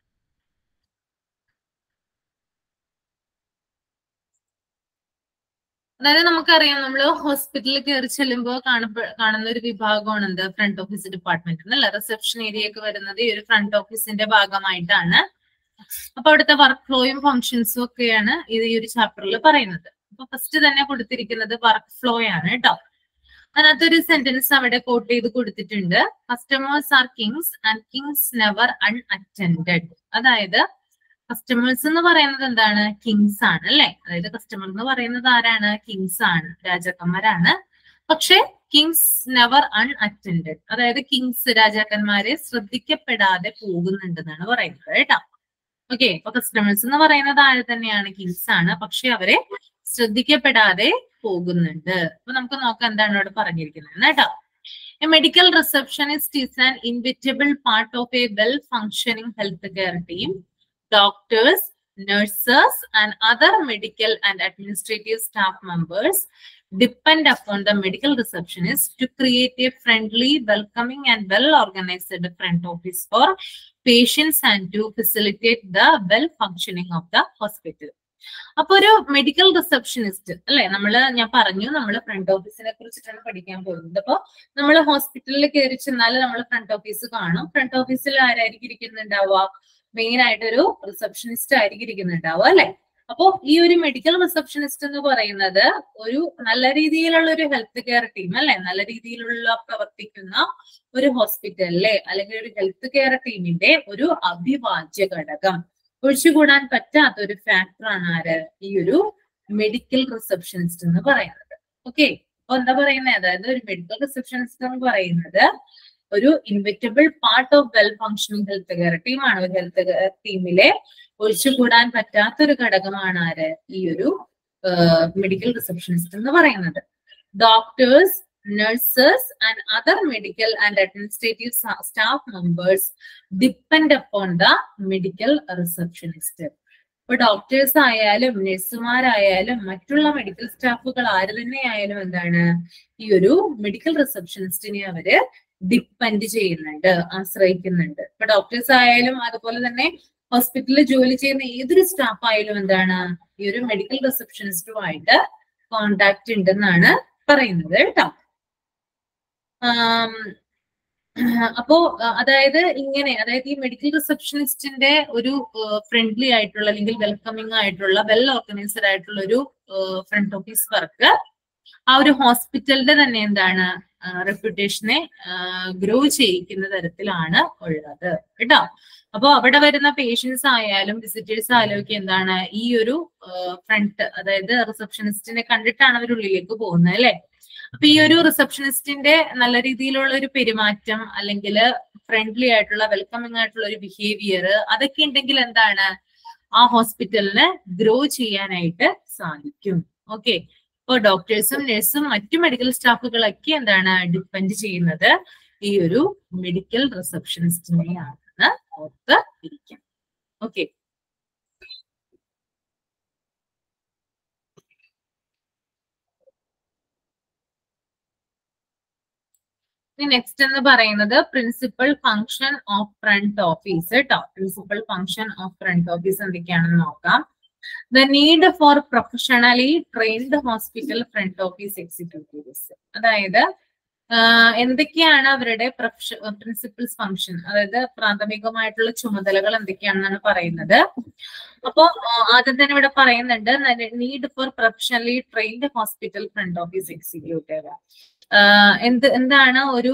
അതായത് നമുക്കറിയാം നമ്മൾ ഹോസ്പിറ്റലിൽ കയറി ചെല്ലുമ്പോൾ കാണപ്പ കാണുന്ന ഒരു വിഭാഗമാണ് എന്ത് ഫ്രണ്ട് ഓഫീസ് ഡിപ്പാർട്ട്മെന്റ് എന്നല്ല റിസപ്ഷൻ ഏരിയ ഒക്കെ വരുന്നത് ഈ ഒരു ഫ്രണ്ട് ഓഫീസിന്റെ ഭാഗമായിട്ടാണ് അപ്പൊ അവിടുത്തെ വർക്ക് ഫ്ലോയും ഫങ്ഷൻസും ഒക്കെയാണ് ഇത് ഈ ഒരു ചാപ്റ്ററിൽ പറയുന്നത് അപ്പൊ ഫസ്റ്റ് തന്നെ കൊടുത്തിരിക്കുന്നത് വർക്ക് ഫ്ലോ ആണ് കേട്ടോ അതിനകത്തൊരു സെന്റൻസ് അവിടെ കോട്ട് ചെയ്ത് കൊടുത്തിട്ടുണ്ട് customers are kings and kings never unattended അതായത് കസ്റ്റമേഴ്സ് എന്ന് പറയുന്നത് എന്താണ് കിങ്സ് ആണ് അല്ലെ അതായത് കസ്റ്റമർ എന്ന് പറയുന്നത് ആരാണ് കിങ്സ് ആണ് രാജാക്കന്മാരാണ് പക്ഷെ കിങ്സ് നെവർ അൺഅറ്റൻഡഡ് അതായത് കിങ്സ് രാജാക്കന്മാരെ ശ്രദ്ധിക്കപ്പെടാതെ പോകുന്നുണ്ടെന്നാണ് പറയുന്നത് കേട്ടോ ഓക്കെ അപ്പൊ കസ്റ്റമേഴ്സ് എന്ന് പറയുന്നത് ആര് തന്നെയാണ് കിങ്സ് ആണ് പക്ഷെ അവരെ ശ്രദ്ധിക്കപ്പെടാതെ പോകുന്നുണ്ട് അപ്പൊ നമുക്ക് നോക്കാം എന്താണ് ഇവിടെ പറഞ്ഞിരിക്കുന്നത് കേട്ടോ a medical receptionist is an inevitable part of a well functioning health care team doctors, nurses, and other medical and administrative staff members depend upon the medical receptionist to create a friendly, welcoming, and well organized front office for patients and to facilitate the well functioning of the hospital. അപ്പൊ ഒരു മെഡിക്കൽ റിസപ്ഷനിസ്റ്റ് അല്ലെ നമ്മള് ഞാൻ പറഞ്ഞു നമ്മൾ ഫ്രണ്ട് ഓഫീസിനെ കുറിച്ചിട്ടാണ് പഠിക്കാൻ പോകുന്നത് അപ്പൊ നമ്മൾ ഹോസ്പിറ്റലിൽ കയറി ചെന്നാൽ നമ്മൾ ഫ്രണ്ട് ഓഫീസ് കാണും ഫ്രണ്ട് ഓഫീസിൽ ആരായിരിക്കും ഇരിക്കുന്നുണ്ടാവുക മെയിൻ ആയിട്ട് ഒരു റിസപ്ഷനിസ്റ്റ് ആയിരിക്കും ഇരിക്കുന്നുണ്ടാവുക അല്ലെ അപ്പോ ഈ ഒരു മെഡിക്കൽ റിസപ്ഷനിസ്റ്റ് എന്ന് പറയുന്നത് ഒരു നല്ല രീതിയിലുള്ള ഒരു ഹെൽത്ത് കെയർ ടീം അല്ലെ നല്ല രീതിയിലുള്ള പ്രവർത്തിക്കുന്ന ഒരു ഹോസ്പിറ്റലിലെ അല്ലെങ്കിൽ ഒരു ഹെൽത്ത് കെയർ ടീമിന്റെ ഒരു അവിഭാജ്യ ഘടകം ഒഴിച്ചുകൂടാൻ പറ്റാത്ത ഒരു ഫാക്ടറാണ് ആര് ഈ ഒരു മെഡിക്കൽ റിസപ്ഷനിസ്റ്റ് എന്ന് പറയുന്നത് ഓക്കെ അപ്പൊ എന്താ പറയുന്നത് അതായത് ഒരു മെഡിക്കൽ റിസപ്ഷനിസ്റ്റ് എന്ന് പറയുന്നത് ഒരു inevitable part of well functioning health care ടീമാണ് ഒരു ഹെൽത്ത് കെയർ ടീമിലെ ഒഴിച്ചുകൂടാൻ പറ്റാത്തൊരു ഘടകമാണ് ആര് ഈ ഒരു മെഡിക്കൽ റിസപ്ഷനിസ്റ്റ് എന്ന് പറയുന്നത് doctors nurses and other medical and administrative staff members depend upon the medical receptionist ഇപ്പൊ ഡോക്ടേഴ്സ് ആയാലും നഴ്സുമാരായാലും മറ്റുള്ള മെഡിക്കൽ സ്റ്റാഫുകൾ ആര് തന്നെ ആയാലും എന്താണ് ഈ ഒരു മെഡിക്കൽ റിസപ്ഷനിസ്റ്റിനെ അവര് ഡിപ്പെൻഡ് ചെയ്യുന്നുണ്ട് ആശ്രയിക്കുന്നുണ്ട് ഇപ്പൊ ഡോക്ടേഴ്സ് ആയാലും അതുപോലെ തന്നെ ഹോസ്പിറ്റലിൽ ജോലി ചെയ്യുന്ന ഏതൊരു സ്റ്റാഫ് ആയാലും എന്താണ് ഈ ഒരു മെഡിക്കൽ റിസപ്ഷനിസ്റ്റുമായിട്ട് കോണ്ടാക്ട് ഉണ്ടെന്നാണ് പറയുന്നത് കേട്ടോ അപ്പോ അതായത് ഇങ്ങനെ അതായത് ഈ മെഡിക്കൽ റിസപ്ഷനിസ്റ്റിന്റെ ഒരു ഫ്രണ്ട്ലി ആയിട്ടുള്ള അല്ലെങ്കിൽ വെൽക്കമിങ് ആയിട്ടുള്ള വെൽ ഓർഗനൈസ്ഡ് ആയിട്ടുള്ള ഒരു ഫ്രണ്ട് ഓഫീസ് വർക്ക് ആ ഒരു ഹോസ്പിറ്റലിന്റെ തന്നെ എന്താണ് റെപ്യൂട്ടേഷനെ ഗ്രോ ചെയ്യിക്കുന്ന തരത്തിലാണ് ഉള്ളത് കേട്ടോ അപ്പൊ അവിടെ വരുന്ന പേഷ്യൻസ് ആയാലും വിസിറ്റേഴ്സ് ആയാലും ഒക്കെ എന്താണ് ഈ ഒരു ഫ്രണ്ട് അതായത് റിസപ്ഷനിസ്റ്റിനെ കണ്ടിട്ടാണ് അവർ ഉള്ളിലേക്ക് പോകുന്നത് അല്ലെ അപ്പൊ ഈ ഒരു റിസപ്ഷനിസ്റ്റിന്റെ നല്ല രീതിയിലുള്ള ഒരു പെരുമാറ്റം അല്ലെങ്കിൽ ഫ്രണ്ട്ലി ആയിട്ടുള്ള വെൽക്കമിങ് ആയിട്ടുള്ള ഒരു ബിഹേവിയർ അതൊക്കെ ഉണ്ടെങ്കിൽ എന്താണ് ആ ഹോസ്പിറ്റലിന് ഗ്രോ ചെയ്യാനായിട്ട് സാധിക്കും ഓക്കെ ഇപ്പോൾ ഡോക്ടേഴ്സും നഴ്സും മറ്റു മെഡിക്കൽ സ്റ്റാഫുകളൊക്കെ എന്താണ് ഡിപ്പെൻഡ് ചെയ്യുന്നത് ഈ ഒരു മെഡിക്കൽ റിസപ്ഷനിസ്റ്റിനെയാണെന്ന് ഓർത്ത് ഇരിക്കാം ഓക്കെ ഇനി നെക്സ്റ്റ് എന്ന് പറയുന്നത് principal function of front office കേട്ടോ principal function of front office എന്തൊക്കെയാണെന്ന് നോക്കാം the need for professionally trained hospital front office executives അതായത് ആഹ് എന്തൊക്കെയാണ് അവരുടെ പ്രിൻസിപ്പൽസ് ഫംഗ്ഷൻ അതായത് പ്രാഥമികമായിട്ടുള്ള ചുമതലകൾ എന്തൊക്കെയാണെന്നാണ് പറയുന്നത് അപ്പോ ആഹ് ആദ്യം തന്നെ ഇവിടെ പറയുന്നുണ്ട് need for professionally trained hospital front office executive എന്ത് എന്താണ് ഒരു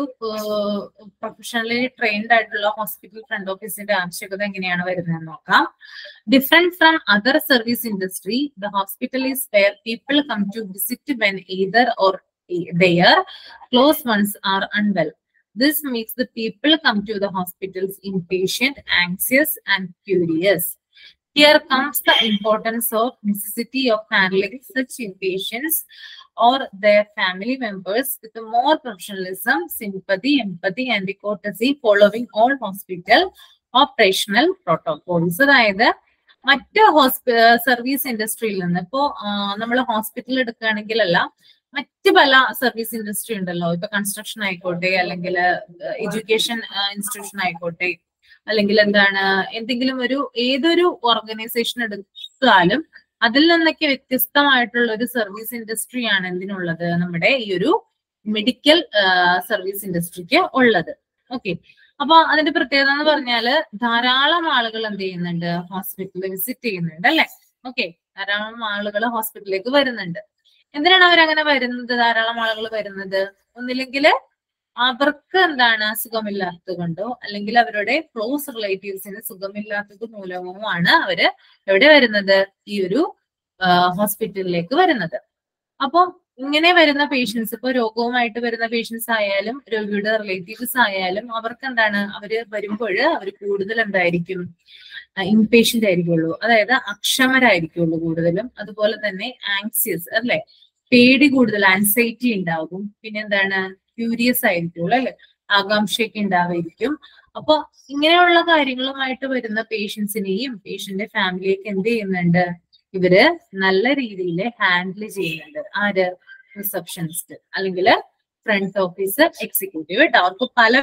പ്രൊഫഷണലി ട്രെയിൻഡ് ആയിട്ടുള്ള ഹോസ്പിറ്റൽ ഫ്രണ്ട് ഓഫീസിന്റെ ആവശ്യകത എങ്ങനെയാണ് വരുന്നത് നോക്കാം different from other service industry the hospital is where people come to visit when either or their close ones are unwell. This makes the people come to the hospitals impatient, anxious, and curious. Here comes the importance of necessity of handling such impatience or their family members with more professionalism, sympathy, empathy, and courtesy following all hospital operational protocols. അതായത് മറ്റ് ഹോസ്പി സർവീസ് ഇൻഡസ്ട്രിയിൽ നിന്ന് ഇപ്പോ നമ്മൾ ഹോസ്പിറ്റൽ എടുക്കുകയാണെങ്കിലല്ല മറ്റ് പല സർവീസ് ഇൻഡസ്ട്രി ഉണ്ടല്ലോ ഇപ്പൊ കൺസ്ട്രക്ഷൻ ആയിക്കോട്ടെ അല്ലെങ്കിൽ എഡ്യൂക്കേഷൻ ഇൻസ്റ്റിറ്റ്യൂഷൻ ആയിക്കോട്ടെ അല്ലെങ്കിൽ എന്താണ് എന്തെങ്കിലും ഒരു ഏതൊരു ഓർഗനൈസേഷൻ എടുത്താലും അതിൽ നിന്നൊക്കെ വ്യത്യസ്തമായിട്ടുള്ള ഒരു സർവീസ് ഇൻഡസ്ട്രി ആണ് എന്തിനുള്ളത് നമ്മുടെ ഈ ഒരു മെഡിക്കൽ സർവീസ് ഇൻഡസ്ട്രിക്ക് ഉള്ളത് ഓക്കെ അപ്പൊ അതിന്റെ പ്രത്യേകത എന്ന് പറഞ്ഞാല് ധാരാളം ആളുകൾ എന്ത് ചെയ്യുന്നുണ്ട് ഹോസ്പിറ്റലിൽ വിസിറ്റ് ചെയ്യുന്നുണ്ട് അല്ലെ ഓക്കെ ധാരാളം ആളുകൾ ഹോസ്പിറ്റലിലേക്ക് വരുന്നുണ്ട് എന്തിനാണ് അവരങ്ങനെ വരുന്നത് ധാരാളം ആളുകൾ വരുന്നത് ഒന്നില്ലെങ്കിൽ അവർക്ക് എന്താണ് സുഖമില്ലാത്തത് കൊണ്ടോ അല്ലെങ്കിൽ അവരുടെ ക്ലോസ് റിലേറ്റീവ്സിന് സുഖമില്ലാത്തത് മൂലവുമാണ് അവര് എവിടെ വരുന്നത് ഈ ഒരു ഹോസ്പിറ്റലിലേക്ക് വരുന്നത് അപ്പൊ ഇങ്ങനെ വരുന്ന പേഷ്യൻസ് ഇപ്പൊ രോഗവുമായിട്ട് വരുന്ന പേഷ്യൻസ് ആയാലും രോഗിയുടെ റിലേറ്റീവ്സ് ആയാലും അവർക്ക് എന്താണ് അവര് വരുമ്പോൾ അവർ കൂടുതൽ എന്തായിരിക്കും ഇംപേഷ്യന്റ് ആയിരിക്കുള്ളൂ അതായത് അക്ഷമരായിരിക്കുള്ളൂ കൂടുതലും അതുപോലെ തന്നെ ആങ്സിയസ് അല്ലെ പേടി കൂടുതൽ ആൻസൈറ്റി ഉണ്ടാകും പിന്നെ എന്താണ് ക്യൂരിയസ് ആയിരിക്കുള്ളൂ അല്ലെ ആകാംക്ഷയൊക്കെ ഉണ്ടാവായിരിക്കും അപ്പൊ ഇങ്ങനെയുള്ള കാര്യങ്ങളുമായിട്ട് വരുന്ന പേഷ്യൻസിനെയും പേഷ്യന്റെ ഫാമിലിയൊക്കെ എന്ത് ചെയ്യുന്നുണ്ട് ഇവര് നല്ല രീതിയിൽ ഹാൻഡിൽ ചെയ്യുന്നുണ്ട് ആര് റിസപ്ഷനിസ്റ്റ് അല്ലെങ്കിൽ ഫ്രണ്ട് ഓഫീസ് എക്സിക്യൂട്ടീവ് കേട്ടോ അവർക്ക് പല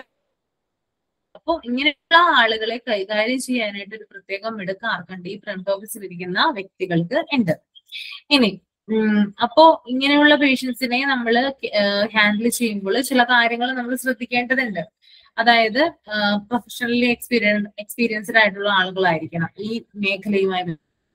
അപ്പൊ ഇങ്ങനെയുള്ള ആളുകളെ കൈകാര്യം ചെയ്യാനായിട്ട് ഒരു പ്രത്യേകം മിടുക്ക് ആർക്കുണ്ട് ഈ ഫ്രണ്ട് ഓഫീസിൽ ഇരിക്കുന്ന വ്യക്തികൾക്ക് ഉണ്ട് ഇനി ഉം അപ്പോ ഇങ്ങനെയുള്ള പേഷ്യൻസിനെ നമ്മൾ ഹാൻഡിൽ ചെയ്യുമ്പോൾ ചില കാര്യങ്ങൾ നമ്മൾ ശ്രദ്ധിക്കേണ്ടതുണ്ട് അതായത് പ്രൊഫഷണലി എക്സ്പീരിയൻസ് എക്സ്പീരിയൻസ്ഡ് ആയിട്ടുള്ള ആളുകളായിരിക്കണം ഈ മേഖലയുമായി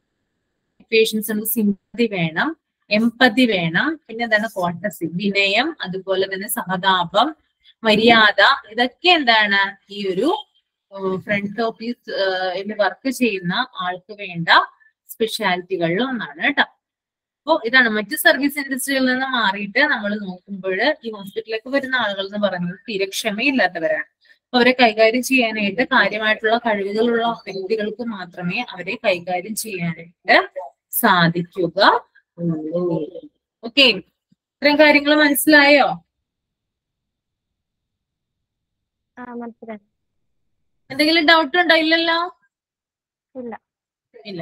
പേഷ്യൻസിന് സിമ്പതി വേണം എമ്പതി വേണം പിന്നെ എന്താണ് കോട്ടസി വിനയം അതുപോലെ തന്നെ സഹതാപം മര്യാദ ഇതൊക്കെ എന്താണ് ഈ ഒരു ഫ്രണ്ട് ഓഫീസ് വർക്ക് ചെയ്യുന്ന ആൾക്ക് വേണ്ട സ്പെഷ്യാലിറ്റികളിൽ ഒന്നാണ് കേട്ടോ അപ്പോ ഇതാണ് മറ്റു സർവീസ് ഇൻഡസ്ട്രിയിൽ നിന്ന് മാറിയിട്ട് നമ്മൾ നോക്കുമ്പോൾ ഈ ഹോസ്പിറ്റലിലേക്ക് വരുന്ന ആളുകൾ എന്ന് പറയുന്നത് തീരെ ക്ഷമയില്ലാത്തവരാണ് അപ്പൊ അവരെ കൈകാര്യം ചെയ്യാനായിട്ട് കാര്യമായിട്ടുള്ള കഴിവുകളുള്ള വ്യക്തികൾക്ക് മാത്രമേ അവരെ കൈകാര്യം ചെയ്യാനായിട്ട് സാധിക്കുക ഉള്ളൂ ഓക്കെ ഇത്രയും കാര്യങ്ങൾ മനസ്സിലായോ ആ മനസ്സിലായി എന്തെങ്കിലും ഡൗട്ട് ഉണ്ടോ ഇല്ലല്ലോ ഇല്ല ഇല്ല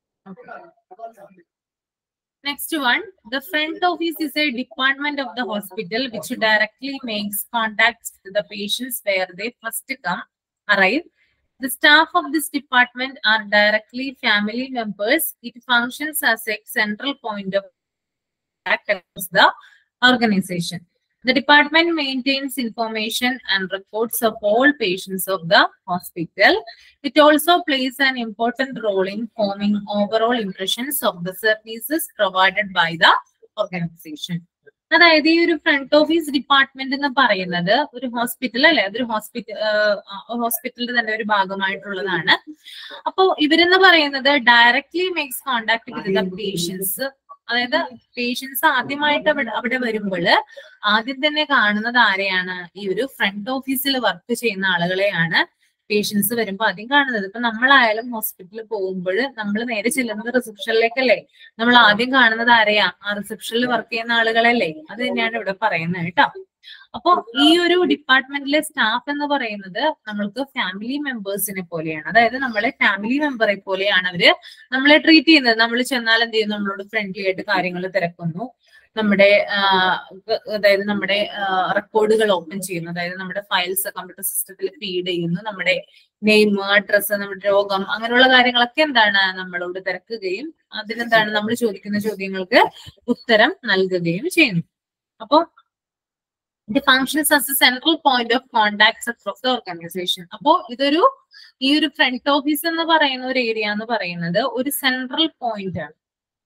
next one the front office is a department of the hospital which directly makes contact with the patients where they first come arrive The staff of this department are directly family members. It functions as a central point of contact across the organization. The department maintains information and records of all patients of the hospital. It also plays an important role in forming overall impressions of the services provided by the organization. അതായത് ഈ ഒരു ഫ്രണ്ട് ഓഫീസ് ഡിപ്പാർട്ട്മെന്റ് എന്ന് പറയുന്നത് ഒരു ഹോസ്പിറ്റൽ അല്ലെ അതൊരു ഹോസ്പിറ്റൽ ഹോസ്പിറ്റലിന്റെ തന്നെ ഒരു ഭാഗമായിട്ടുള്ളതാണ് അപ്പോ ഇവരെന്ന് പറയുന്നത് directly makes contact with the patients അതായത് പേഷ്യൻസ് ആദ്യമായിട്ട് അവിടെ അവിടെ വരുമ്പോൾ ആദ്യം തന്നെ കാണുന്നത് ആരെയാണ് ഈ ഒരു ഫ്രണ്ട് ഓഫീസിൽ വർക്ക് ചെയ്യുന്ന ആളുകളെയാണ് പേഷ്യൻസ് വരുമ്പോൾ ആദ്യം കാണുന്നത് ഇപ്പൊ നമ്മളായാലും ഹോസ്പിറ്റലിൽ പോകുമ്പോൾ നമ്മൾ നേരെ ചെല്ലുന്നത് റിസപ്ഷനിലേക്കല്ലേ നമ്മൾ ആദ്യം കാണുന്നത് ആരെയാ ആ റിസപ്ഷനിൽ വർക്ക് ചെയ്യുന്ന ആളുകളല്ലേ അത് തന്നെയാണ് ഇവിടെ പറയുന്നത് കേട്ടോ അപ്പൊ ഈ ഒരു ഡിപ്പാർട്ട്മെന്റിലെ സ്റ്റാഫ് എന്ന് പറയുന്നത് നമ്മൾക്ക് ഫാമിലി മെമ്പേഴ്സിനെ പോലെയാണ് അതായത് നമ്മളെ ഫാമിലി മെമ്പറെ പോലെയാണ് അവര് നമ്മളെ ട്രീറ്റ് ചെയ്യുന്നത് നമ്മൾ ചെന്നാൽ എന്ത് ചെയ്യുന്നു നമ്മളോട് ഫ്രണ്ട്ലി ആയിട്ട് കാര്യങ്ങൾ തിരക്കുന്നു നമ്മുടെ ആ, അതായത് നമ്മുടെ റെക്കോർഡുകൾ ഓപ്പൺ ചെയ്യുന്നു അതായത് നമ്മുടെ ഫയൽസ് കമ്പ്യൂട്ടർ സിസ്റ്റത്തിൽ ഫീഡ് ചെയ്യുന്നു നമ്മുടെ നെയിം അഡ്രസ്സ് നമ്മുടെ രോഗം അങ്ങനെയുള്ള കാര്യങ്ങളൊക്കെ എന്താണ് നമ്മളോട് തിരക്കുകയും അതിനെന്താണ് നമ്മൾ ചോദിക്കുന്ന ചോദ്യങ്ങൾക്ക് ഉത്തരം നൽകുകയും ചെയ്യുന്നു അപ്പൊ ഇത് functions as a central point of contacts across the organisation അപ്പോ ഇതൊരു ഈ ഒരു ഫ്രണ്ട് ഓഫീസ് എന്ന് പറയുന്ന ഒരു ഏരിയ എന്ന് പറയുന്നത് ഒരു സെൻട്രൽ പോയിന്റ് ആണ്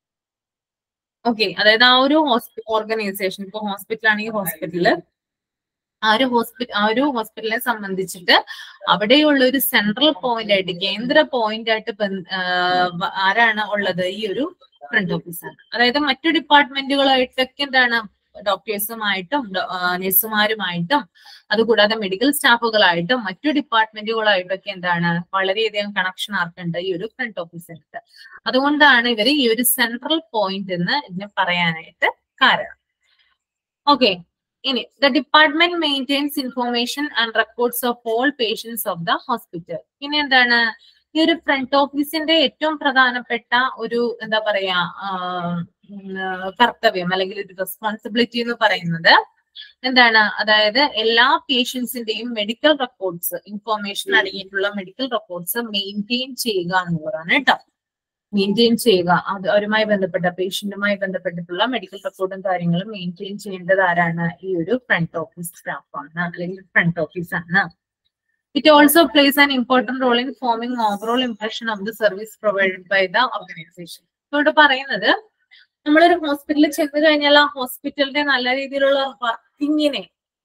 ഓക്കെ അതായത് ആ ഒരു ഓർഗനൈസേഷൻ ഇപ്പൊ ഹോസ്പിറ്റൽ ആണെങ്കിൽ ഹോസ്പിറ്റല് ആ ഒരു ഹോസ്പിറ്റൽ ആ ഒരു ഹോസ്പിറ്റലിനെ സംബന്ധിച്ചിട്ട് അവിടെയുള്ള ഒരു സെൻട്രൽ പോയിന്റ് ആയിട്ട് കേന്ദ്ര പോയിന്റ് ആയിട്ട് ബന്ധ- ആ, വ- ആരാണ് ഉള്ളത് ഈ ഒരു ഫ്രണ്ട് ഓഫീസാണ് അതായത് മറ്റു ഡിപ്പാർട്ട്മെന്റുകളായിട്ടൊക്കെ എന്താണ് ഡോക്ടേഴ്സുമായിട്ടും നഴ്സുമാരുമായിട്ടും അതുകൂടാതെ മെഡിക്കൽ സ്റ്റാഫുകളായിട്ടും മറ്റു ഡിപ്പാർട്ട്മെന്റുകളായിട്ടൊക്കെ എന്താണ് വളരെയധികം കണക്ഷൻ ആർക്കുണ്ട് ഈ ഒരു ഫ്രണ്ട് ഓഫീസിനകത്ത് അതുകൊണ്ടാണ് ഇവര് ഈ ഒരു സെൻട്രൽ പോയിന്റ് എന്ന് ഇതിനെ പറയാനായിട്ട് കാരണം ഓക്കെ ഇനി the department maintains information and records of all patients of the hospital പിന്നെ എന്താണ് ഈ ഒരു ഫ്രണ്ട് ഓഫീസിന്റെ ഏറ്റവും പ്രധാനപ്പെട്ട ഒരു എന്താ പറയാ ആ, ഉം, ആ, കർത്തവ്യം അല്ലെങ്കിൽ ഒരു റെസ്പോൺസിബിലിറ്റി എന്ന് പറയുന്നത് എന്താണ് അതായത് എല്ലാ പേഷ്യൻസിന്റെയും മെഡിക്കൽ റെക്കോർഡ്സ് ഇൻഫോർമേഷൻ അടങ്ങിയിട്ടുള്ള മെഡിക്കൽ റെക്കോർഡ്സ് മെയിൻറ്റെയിൻ ചെയ്യുക എന്നുള്ളതാണ് കേട്ടോ മെയിൻറ്റെയിൻ ചെയ്യുക അത് അവരുമായി ബന്ധപ്പെട്ട പേഷ്യന്റുമായി ബന്ധപ്പെട്ടിട്ടുള്ള മെഡിക്കൽ റെക്കോർഡും കാര്യങ്ങളും മെയിൻറ്റെയിൻ ചെയ്യേണ്ടത് ആരാണ് ഈ ഒരു ഫ്രണ്ട് ഓഫീസ് സ്റ്റാഫാണ് അല്ലെങ്കിൽ ഫ്രണ്ട് ഓഫീസ് ആണ് it also plays an important role in forming overall impression of the service provided by the organisation ഇവിടെ പറയുന്നത് നമ്മളൊരു ഹോസ്പിറ്റലിൽ ചെന്ന് കഴിഞ്ഞാൽ ആ ഹോസ്പിറ്റലിന്റെ നല്ല രീതിയിലുള്ള വർക്കിങ്ങിനെ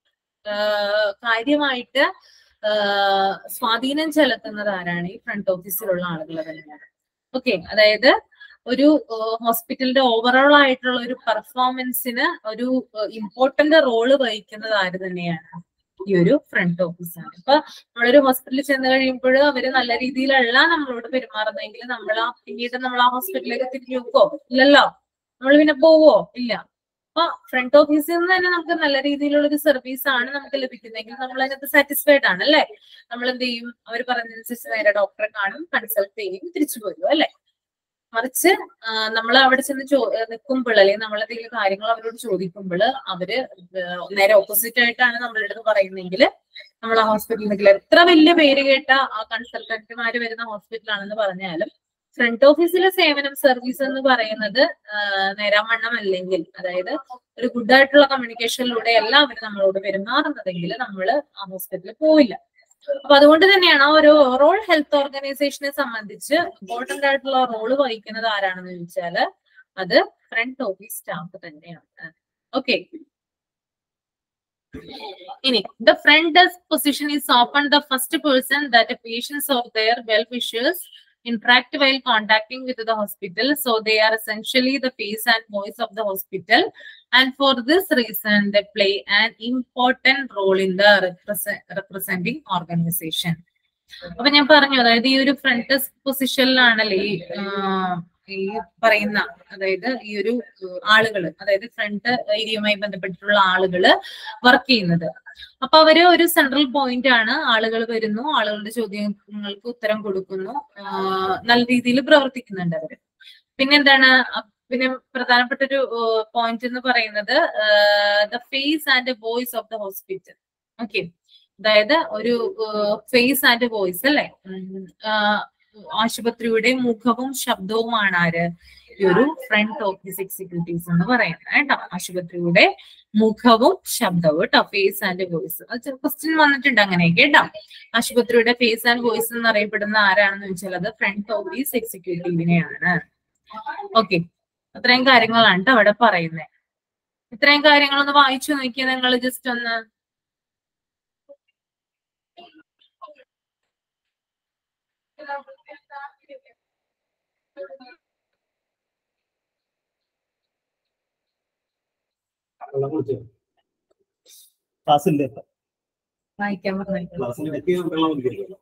കാര്യമായിട്ട് ആഹ് സ്വാധീനം ചെലുത്തുന്നത് ആരാണ് ഈ ഫ്രണ്ട് ഓഫീസിലുള്ള ആളുകൾ തന്നെയാണ് ഓക്കെ അതായത് ഒരു ഹോസ്പിറ്റലിന്റെ ഓവറോൾ ആയിട്ടുള്ള ഒരു പെർഫോമൻസിന് ഒരു ഇമ്പോർട്ടന്റ് റോള് വഹിക്കുന്നത് ആര് തന്നെയാണ് ഈ ഒരു ഫ്രണ്ട് ഓഫീസാണ് ഇപ്പൊ നമ്മളൊരു ഹോസ്പിറ്റലിൽ ചെന്ന് കഴിയുമ്പോൾ അവര് നല്ല രീതിയിലല്ല നമ്മളോട് പെരുമാറുന്നതെങ്കിൽ നമ്മൾ ആ പിന്നീട് നമ്മൾ ആ ഹോസ്പിറ്റലിലേക്ക് തിരിഞ്ഞു നോക്കോ ഇല്ലല്ലോ നമ്മൾ പിന്നെ പോവോ ഇല്ല അപ്പൊ ഫ്രണ്ട് ഓഫീസിൽ നിന്ന് തന്നെ നമുക്ക് നല്ല രീതിയിലുള്ള ഒരു സർവീസ് ആണ് നമുക്ക് ലഭിക്കുന്നതെങ്കിൽ നമ്മൾ അതിനകത്ത് സാറ്റിസ്ഫൈഡ് ആണ് അല്ലെ നമ്മൾ എന്ത് ചെയ്യും അവർ പറഞ്ഞതനുസരിച്ച് നേരെ ഡോക്ടറെ കാണും കൺസൾട്ട് ചെയ്യും തിരിച്ചു പോരും അല്ലെ മറിച്ച് നമ്മൾ അവിടെ ചെന്ന് ചോ നിൽക്കുമ്പോൾ അല്ലെങ്കിൽ നമ്മൾ എന്തെങ്കിലും കാര്യങ്ങൾ അവരോട് ചോദിക്കുമ്പോൾ അവര് ഏഹ് നേരെ ഓപ്പോസിറ്റ് ആയിട്ടാണ് നമ്മളുടെ അടുത്ത് പറയുന്നെങ്കിൽ നമ്മൾ ആ ഹോസ്പിറ്റലിൽ എത്ര വലിയ പേര് കേട്ട ആ കൺസൾട്ടന്റുമാര് വരുന്ന ഹോസ്പിറ്റലാണെന്ന് പറഞ്ഞാലും ഫ്രണ്ട് ഓഫീസിലെ സേവനം സർവീസ് എന്ന് പറയുന്നത് ആഹ് നേരാവണ്ണം അല്ലെങ്കിൽ അതായത് ഒരു ഗുഡ് ആയിട്ടുള്ള കമ്മ്യൂണിക്കേഷനിലൂടെ അല്ല അവർ നമ്മളോട് പെരുമാറുന്നതെങ്കിൽ നമ്മൾ ആ ഹോസ്പിറ്റലിൽ പോവില്ല അപ്പൊ അതുകൊണ്ട് തന്നെയാണ് ആ ഒരു ഓവറോൾ ഹെൽത്ത് ഓർഗനൈസേഷനെ സംബന്ധിച്ച് ഇമ്പോർട്ടന്റ് ആയിട്ടുള്ള റോള് വഹിക്കുന്നത് ആരാണെന്ന് ചോദിച്ചാല് അത് ഫ്രണ്ട് ഓഫീസ് സ്റ്റാഫ് തന്നെയാണ് ഓക്കെ ഇനി the front desk position is open the first person that patients of their well wishers interact while contacting with the hospital. So they are essentially the face and voice of the hospital. And for this reason, they play an important role in the represent, representing organization. അപ്പൊ ഞാൻ പറഞ്ഞു അതായത് ഈ ഒരു ഫ്രണ്ട് ഡെസ്ക് പൊസിഷനിലാണല്ലേ ഈ ആഹ്, ഈ പറയുന്ന അതായത് ഈ ഒരു ആളുകള് അതായത് ഫ്രണ്ട് ഏരിയയുമായി ബന്ധപ്പെട്ടിട്ടുള്ള ആളുകള് വർക്ക് ചെയ്യുന്നത് അപ്പൊ അവര് ഒരു സെൻട്രൽ പോയിന്റ് ആണ് ആളുകൾ വരുന്നു ആളുകളുടെ ചോദ്യങ്ങൾക്ക് ഉത്തരം കൊടുക്കുന്നു ആഹ് നല്ല രീതിയിൽ പ്രവർത്തിക്കുന്നുണ്ട് അവര് പിന്നെന്താണ് അഹ് പിന്നെ പ്രധാനപ്പെട്ട ഒരു പോയിന്റ് എന്ന് പറയുന്നത് the face and voice of the hospital okay അതായത് ഒരു ഫേസ് ആൻഡ് വോയിസ് അല്ലെ ഉം, ആഹ് ആശുപത്രിയുടെ മുഖവും ശബ്ദവുമാണ് ആര് ഈ ഒരു ഫ്രണ്ട് ഓഫീസ് എക്സിക്യൂട്ടീവ്സ് എന്ന് പറയുന്നത് കേട്ടോ ആശുപത്രിയുടെ മുഖവും ശബ്ദവും കേട്ടോ ഫേസ് ആൻഡ് വോയിസ് അത് ക്വസ്റ്റ്യൻ വന്നിട്ടുണ്ട് അങ്ങനെയൊക്കെ കേട്ടോ ആശുപത്രിയുടെ ഫേസ് ആൻഡ് വോയിസ് എന്ന് അറിയപ്പെടുന്ന ആരാണെന്ന് ചോദിച്ചാൽ അത് ഫ്രണ്ട് ഓഫീസ് എക്സിക്യൂട്ടീവിനെയാണ് ഓക്കെ അത്രയും കാര്യങ്ങളാണ് ട്ടോ അവിടെ പറയുന്നത് ഇത്രയും കാര്യങ്ങളൊന്ന് വായിച്ചു നോക്കിയാൽ നിങ്ങൾ ജസ്റ്റ് ഒന്ന് ക്ലാസ്സില്ലേ വായിക്കാൻ പറഞ്ഞു ക്ലാസ്സിലേക്ക് വെള്ളം കുടിക്കരുത്.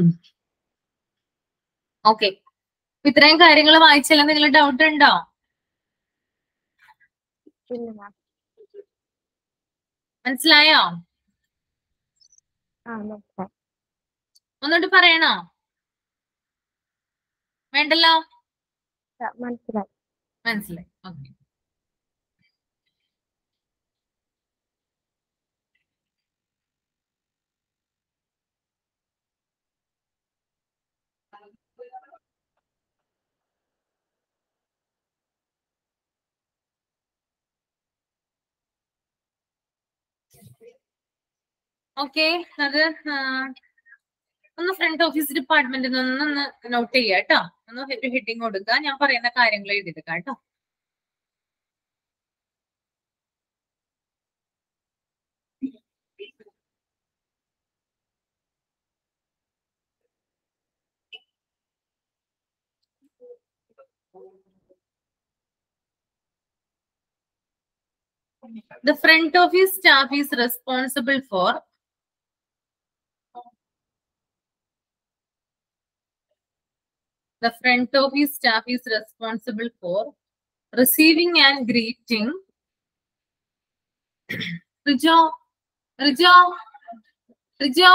ഓക്കെ ഇത്രയും കാര്യങ്ങൾ വായിച്ചാൽ എന്തെങ്കിലും ഡൗട്ട് ഉണ്ടോ ഇല്ല മാം മനസ്സിലായോ ആ മനസ്സിലായി ഒന്നുകൂടി പറയണോ വേണ്ടല്ലോ ആ, മനസ്സിലായി മനസ്സിലായി ഓക്കെ ഓക്കെ അത് ആ, ഒന്ന് ഫ്രണ്ട് ഓഫീസ് ഡിപ്പാർട്ട്മെന്റിൽ നിന്ന് ഒന്ന് നോട്ട് ചെയ്യാം കേട്ടോ ഒന്ന് ഹെഡിങ് കൊടുക്കുക ഞാൻ പറയുന്ന കാര്യങ്ങൾ എഴുതിയെടുക്കാം കേട്ടോ The front office staff is responsible for the front office staff is responsible for receiving and greeting. Rijo, Rijo, Rijo.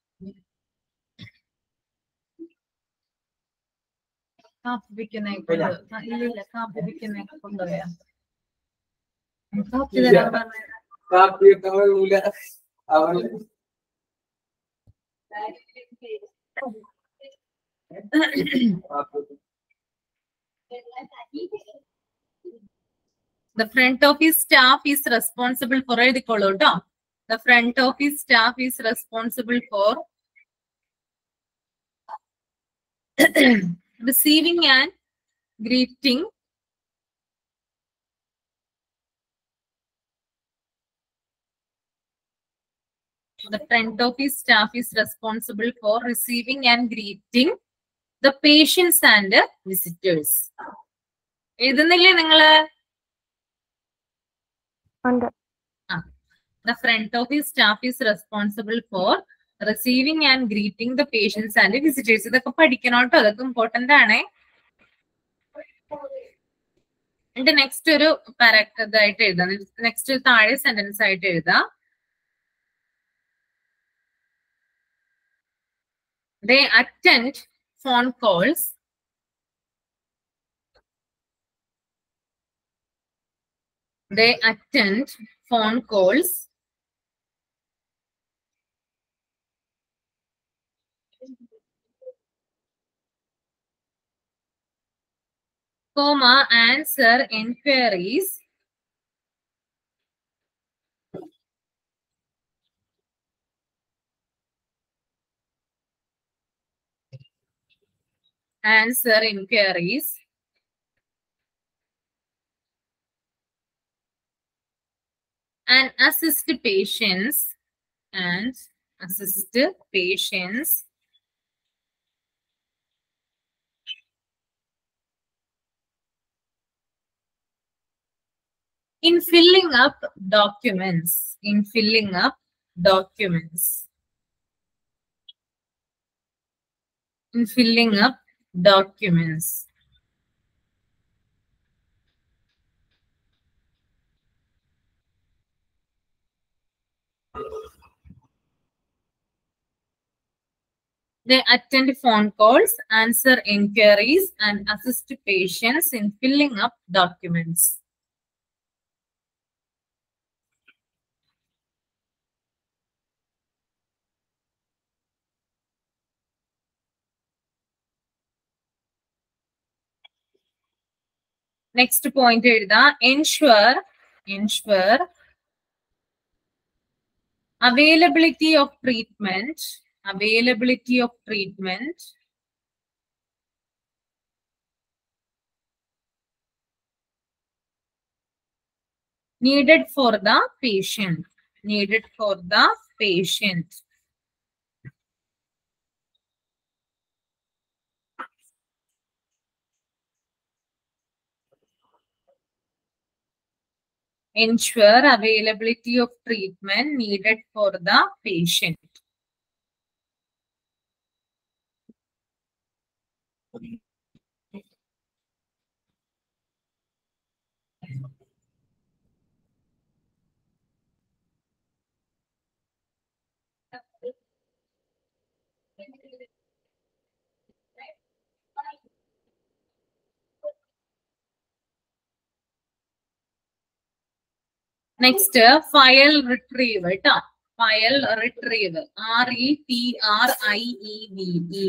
കാപ്പി വെക്കുന്നേക്ക് കൊണ്ട് ഇല്ല ഇല്ല കാപ്പി വെക്കുന്നേക്ക് കൊണ്ടുപോയാ കാപ്പി തരാൻ പറഞ്ഞ കാപ്പിയൊക്കെ അവരില്ല അവർ The front office staff is responsible for എഴുതിക്കോളൂ കേട്ടോ The front office staff is responsible for receiving and greeting The front office staff is responsible for receiving and greeting the patients and visitors. എഴുതുന്നില്ലേ നിങ്ങള് ഉണ്ട് The front office staff is responsible for receiving and greeting the patients and visitors. ഇതൊക്കെ പഠിക്കണം കേട്ടോ അതൊക്കെ ഇമ്പോർട്ടന്റ് ആണ് എന്റെ നെക്സ്റ്റ് ഒരു പാരാ ഇതായിട്ട് എഴുതാം നെക്സ്റ്റ് താഴെ സെന്റൻസ് ആയിട്ട് എഴുതാം They attend phone calls. They attend phone calls. Comma, answer inquiries. answer inquiries. And assist patients and assist patients in filling up documents. In filling up documents. In filling up documents. They attend phone calls, answer inquiries, and assist patients in filling up documents. Next point എഴുതാം ensure ensure availability of treatment availability of treatment needed for the patient needed for the patient ensure availability of treatment needed for the patient. Next file retrieve കേട്ടോ file retrieve R E T R I E V E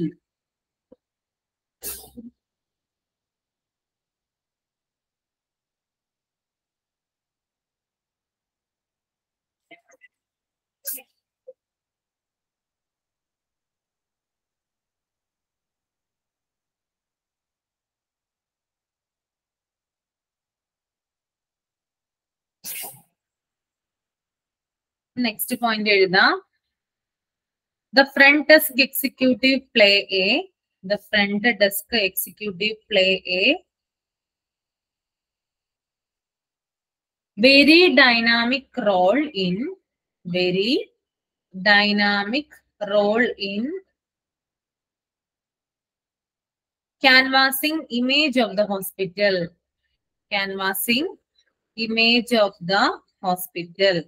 next point എഴുതാം the front desk executive play a the front desk executive play a very dynamic role in very dynamic role in canvassing image of the hospital canvassing image of the hospital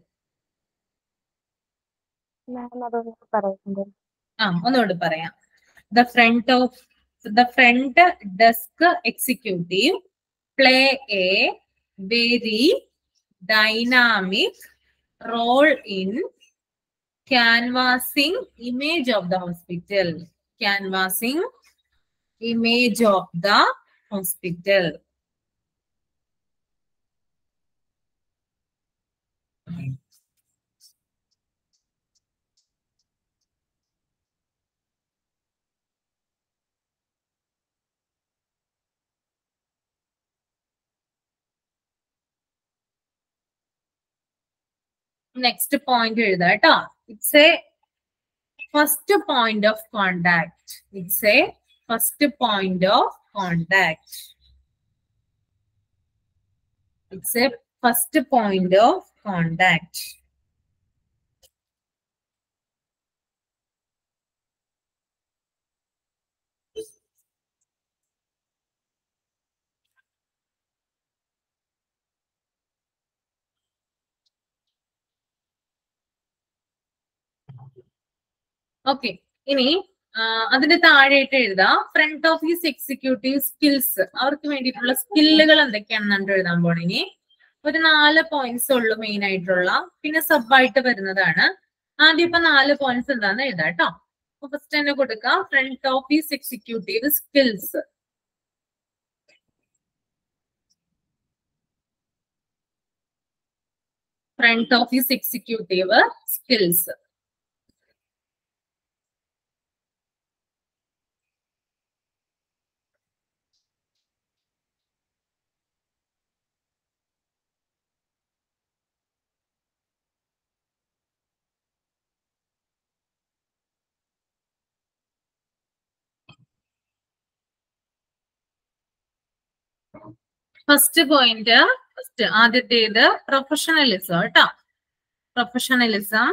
ma'am അതൊന്ന് പറയുന്നുണ്ട് ആ ഒന്നുകൂടി പറയാം the front of the front desk executive play a very dynamic role in canvassing image of the hospital canvassing image of the hospital next point എഴുതാം കേട്ടോ it's a first point of contact it's a first point of contact it's a first point of contact okay ഇനി ആ, അതിന്റെ താഴെയിട്ട് എഴുതാം ഫ്രണ്ട് ഓഫീസ് എക്സിക്യൂട്ടീവ് സ്കിൽസ് അവർക്ക് വേണ്ടിയിട്ടുള്ള സ്കില്ലുകൾ എന്തൊക്കെയാണെന്നു എഴുതാൻ പോണേ ഇനി ഒരു നാല് പോയിന്റ്സ് ഉള്ളു മെയിൻ ആയിട്ടുള്ള പിന്നെ സബ് ആയിട്ട് വരുന്നതാണ് ആദ്യം ഇപ്പൊ നാല് പോയിന്റ്സ് എന്താന്ന് എഴുതാം കേട്ടോ അപ്പൊ ഫസ്റ്റ് തന്നെ കൊടുക്കാം front office executive skills front office executive skills first point first ആദ്യത്തേത് പ്രൊഫഷണലിസം കേട്ടോ പ്രൊഫഷണലിസം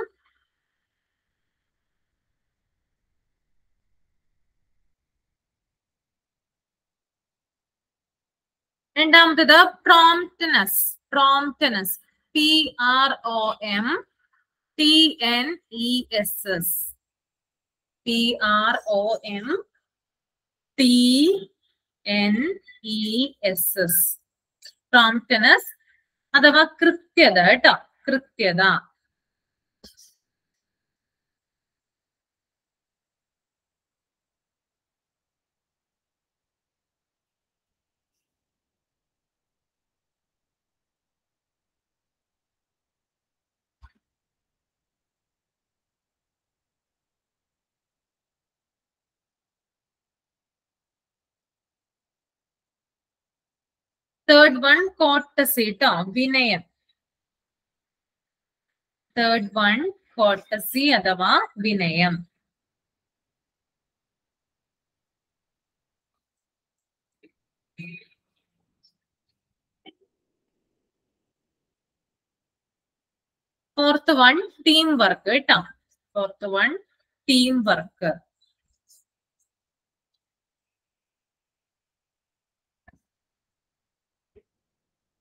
രണ്ടാമത്തേത് promptness promptness P R O M T N E S S P R O M T N E S S promptness അഥവാ കൃത്യത കേട്ടോ കൃത്യത തേർഡ് വൺ കോട്ടസി കേട്ടോ വിനയം തേർഡ് വൺ കോട്ടസി അഥവാ വിനയം ഫോർത്ത് വൺ ടീം വർക്ക് കേട്ടോ fourth one team work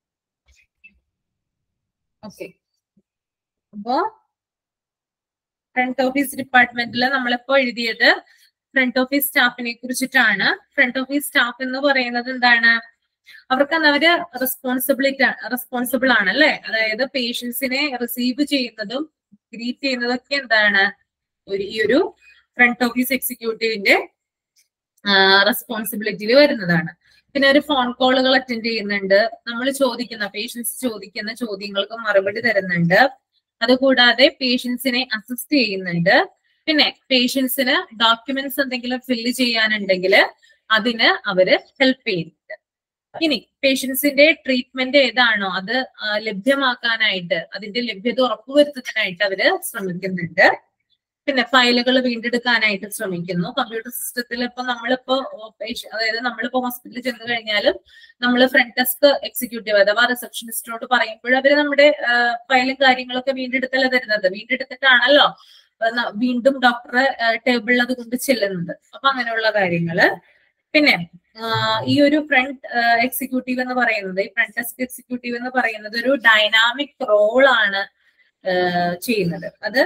okay അപ്പോ ഫ്രണ്ട് ഓഫീസ് ഡിപ്പാർട്ട്മെന്റിൽ നമ്മളിപ്പോ എഴുതിയത് ഫ്രണ്ട് ഓഫീസ് സ്റ്റാഫിനെ കുറിച്ചിട്ടാണ് ഫ്രണ്ട് ഓഫീസ് സ്റ്റാഫ് എന്ന് പറയുന്നത് എന്താണ് അവർക്ക് അവര് റെസ്പോൺസിബിലിറ്റി റെസ്പോൺസിബിൾ ആണ് അല്ലെ അതായത് പേഷ്യൻസിനെ റിസീവ് ചെയ്യുന്നതും ഗ്രീറ്റ് ചെയ്യുന്നതും ഒക്കെ എന്താണ് ഒരു ഈ ഒരു ഫ്രണ്ട് ഓഫീസ് എക്സിക്യൂട്ടീവിന്റെ റെസ്പോൺസിബിലിറ്റിയിൽ വരുന്നതാണ് പിന്നെ ഒരു ഫോൺ കോളുകൾ അറ്റൻഡ് ചെയ്യുന്നുണ്ട് നമ്മൾ ചോദിക്കുന്ന പേഷ്യൻസ് ചോദിക്കുന്ന ചോദ്യങ്ങൾക്ക് മറുപടി തരുന്നുണ്ട് അതുകൂടാതെ പേഷ്യൻസിനെ അസിസ്റ്റ് ചെയ്യുന്നുണ്ട് പിന്നെ പേഷ്യൻസിന് ഡോക്യുമെന്റ്സ് എന്തെങ്കിലും ഫില്ല് ചെയ്യാനുണ്ടെങ്കിൽ അതിന് അവര് ഹെൽപ്പ് ചെയ്യുന്നുണ്ട് ഇനി പേഷ്യൻസിന്റെ ട്രീറ്റ്മെന്റ് ഏതാണോ അത് ആ, ലഭ്യമാക്കാനായിട്ട് അതിന്റെ ലഭ്യത ഉറപ്പുവരുത്തുന്നതിനായിട്ട് അവര് ശ്രമിക്കുന്നുണ്ട് പിന്നെ ഫയലുകൾ വീണ്ടെടുക്കാനായിട്ട് ശ്രമിക്കുന്നു കമ്പ്യൂട്ടർ സിസ്റ്റത്തിൽ ഇപ്പൊ നമ്മളിപ്പോ ഓ, patient- അതായത് നമ്മളിപ്പോ ഹോസ്പിറ്റലിൽ ചെന്ന് കഴിഞ്ഞാലും നമ്മൾ ഫ്രണ്ട് ഡെസ്ക് എക്സിക്യൂട്ടീവ് അഥവാ റിസപ്ഷനിസ്റ്റിനോട് പറയുമ്പോൾ അവര് നമ്മുടെ ഫയലും കാര്യങ്ങളൊക്കെ വീണ്ടെടുത്തല്ല തരുന്നത് വീണ്ടെടുത്തിട്ടാണല്ലോ ആ, ന- വീണ്ടും ഡോക്ടറെ ടേബിളിൽ അത് കൊണ്ട് ചെല്ലുന്നത് അപ്പൊ അങ്ങനെയുള്ള കാര്യങ്ങള് പിന്നെ ആ, ഈ ഒരു ഫ്രണ്ട് എക്സിക്യൂട്ടീവ് എന്ന് പറയുന്നത് ഈ ഫ്രണ്ട് ഡെസ്ക് എക്സിക്യൂട്ടീവ് എന്ന് പറയുന്നത് ഒരു ഡൈനാമിക് റോൾ ആണ് ആ, ചെയ്യുന്നത് അത്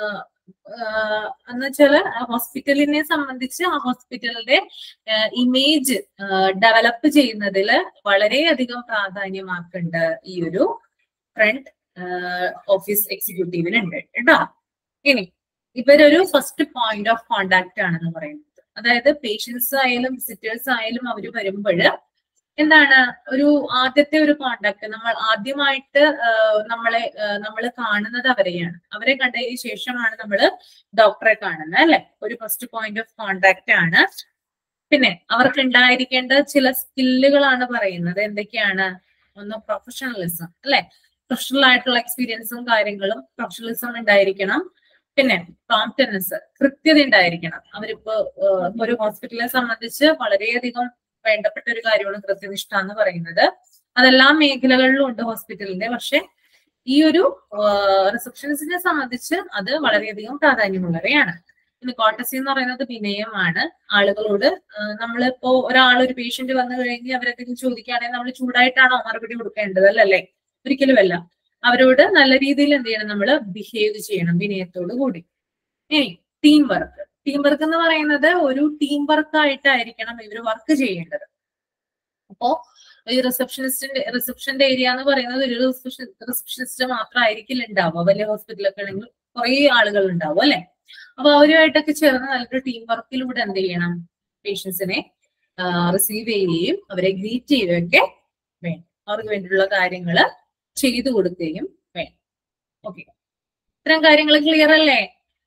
എന്ന് വെച്ചാല് ഹോസ്പിറ്റലിനെ സംബന്ധിച്ച് ആ ഹോസ്പിറ്റലിന്റെ ഇമേജ് ഡെവലപ്പ് ചെയ്യുന്നതിൽ വളരെയധികം പ്രാധാന്യമാക്കേണ്ട ഈ ഒരു ഫ്രണ്ട് ഓഫീസ് എക്സിക്യൂട്ടീവിനുണ്ട് കേട്ടോ ഇനി ഇവരൊരു ഫസ്റ്റ് പോയിന്റ് ഓഫ് കോണ്ടാക്ട് ആണെന്ന് പറയുന്നത് അതായത് പേഷ്യൻസ് ആയാലും വിസിറ്റേഴ്സ് ആയാലും അവർ വരുമ്പോൾ എന്താണ് ഒരു ആദ്യത്തെ ഒരു കോണ്ടാക്ട് നമ്മൾ ആദ്യമായിട്ട് ആഹ് നമ്മളെ നമ്മൾ കാണുന്നത് അവരെയാണ് അവരെ കണ്ടതിന് ശേഷമാണ് നമ്മൾ ഡോക്ടറെ കാണുന്നത് അല്ലെ ഒരു ഫസ്റ്റ് പോയിന്റ് ഓഫ് കോണ്ടാക്ട് ആണ് പിന്നെ അവർക്ക് ഉണ്ടായിരിക്കേണ്ട ചില സ്കില്ലുകളാണ് പറയുന്നത് എന്തൊക്കെയാണ് ഒന്ന് പ്രൊഫഷണലിസം അല്ലെ പ്രൊഫഷണൽ ആയിട്ടുള്ള എക്സ്പീരിയൻസും കാര്യങ്ങളും പ്രൊഫഷണലിസം ഉണ്ടായിരിക്കണം പിന്നെ കോംപ്റ്റനസ് കൃത്യത ഉണ്ടായിരിക്കണം അവരിപ്പോ ഏഹ്, ഇപ്പൊ ഒരു ഹോസ്പിറ്റലിനെ സംബന്ധിച്ച് വളരെയധികം വേണ്ടപ്പെട്ട ഒരു കാര്യമാണ് കൃത്യനിഷ്ഠ എന്ന് പറയുന്നത് അതെല്ലാ മേഖലകളിലും ഉണ്ട് ഹോസ്പിറ്റലിന്റെ പക്ഷെ ഈ ഒരു റിസപ്ഷനിസ്റ്റിനെ സംബന്ധിച്ച് അത് വളരെയധികം പ്രാധാന്യമുള്ളവയാണ് പിന്നെ കോട്ടസി എന്ന് പറയുന്നത് വിനയമാണ് ആളുകളോട് ആഹ് നമ്മളിപ്പോ ഒരാൾ ഒരു പേഷ്യന്റ് വന്നു കഴിഞ്ഞ് അവരെന്തെങ്കിലും ചോദിക്കുകയാണെങ്കിൽ നമ്മൾ ചൂടായിട്ടാണോ മറുപടി കൊടുക്കേണ്ടത് അല്ലല്ലേ ഒരിക്കലുമല്ല അവരോട് നല്ല രീതിയിൽ എന്ത് ചെയ്യണം നമ്മൾ ബിഹേവ് ചെയ്യണം വിനയത്തോടു കൂടി ഇനി ടീം വർക്ക് ടീം വർക്ക് എന്ന് പറയുന്നത് ഒരു ടീം വർക്ക് ആയിട്ടായിരിക്കണം ഇവർ വർക്ക് ചെയ്യേണ്ടത് അപ്പോ ഈ റിസപ്ഷനിസ്റ്റിന്റെ റിസപ്ഷന്റെ ഏരിയ എന്ന് പറയുന്നത് ഒരു റിസപ്ഷനിസ്റ്റ് മാത്രമായിരിക്കില്ല ഉണ്ടാവുക വലിയ ഹോസ്പിറ്റലൊക്കെ ആണെങ്കിൽ കുറെ ആളുകൾ ഉണ്ടാവും അല്ലെ അപ്പൊ അവരുമായിട്ടൊക്കെ ചേർന്ന് നല്ലൊരു ടീം വർക്കിലൂടെ എന്ത് ചെയ്യണം പേഷ്യൻസിനെ റിസീവ് ചെയ്യുകയും അവരെ ഗ്രീറ്റ് ചെയ്യുകയൊക്കെ വേണം അവർക്ക് വേണ്ടിയിട്ടുള്ള കാര്യങ്ങൾ ചെയ്തു കൊടുക്കുകയും വേണം ഓക്കെ ഇത്തരം കാര്യങ്ങൾ ക്ലിയർ അല്ലേ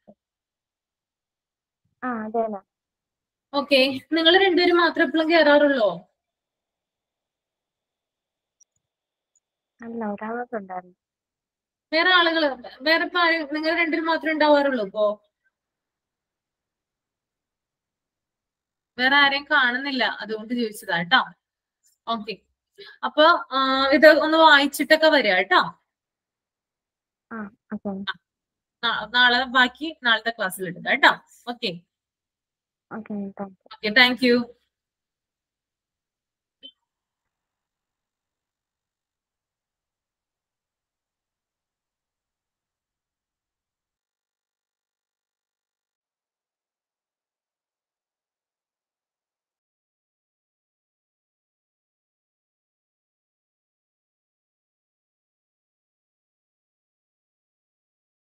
ആ അതെ മാം ഓക്കെ നിങ്ങൾ രണ്ടുപേരും മാത്രം എപ്പോഴും കയറാറുള്ളൂ അല്ല ഒരാളൊക്കെ ഉണ്ടായിരുന്നു വേറെ ആളുകൾ വേറെ ഇപ്പൊ ആരും നിങ്ങൾ രണ്ടുപേരും മാത്രമേ ഉണ്ടാവാറുള്ളൂ ഇപ്പോ വേറെ ആരെയും കാണുന്നില്ല അതുകൊണ്ട് ചോദിച്ചതാ കേട്ടോ ഓക്കെ അപ്പൊ ആ, ഇത് ഒന്ന് വായിച്ചിട്ടൊക്കെ വരിക കേട്ടോ ആ ഓക്കെ നാ- നാളെ ബാക്കി നാളത്തെ ക്ലാസ്സിൽ എടുക്കാം കേട്ടോ okay okay thank okay thank U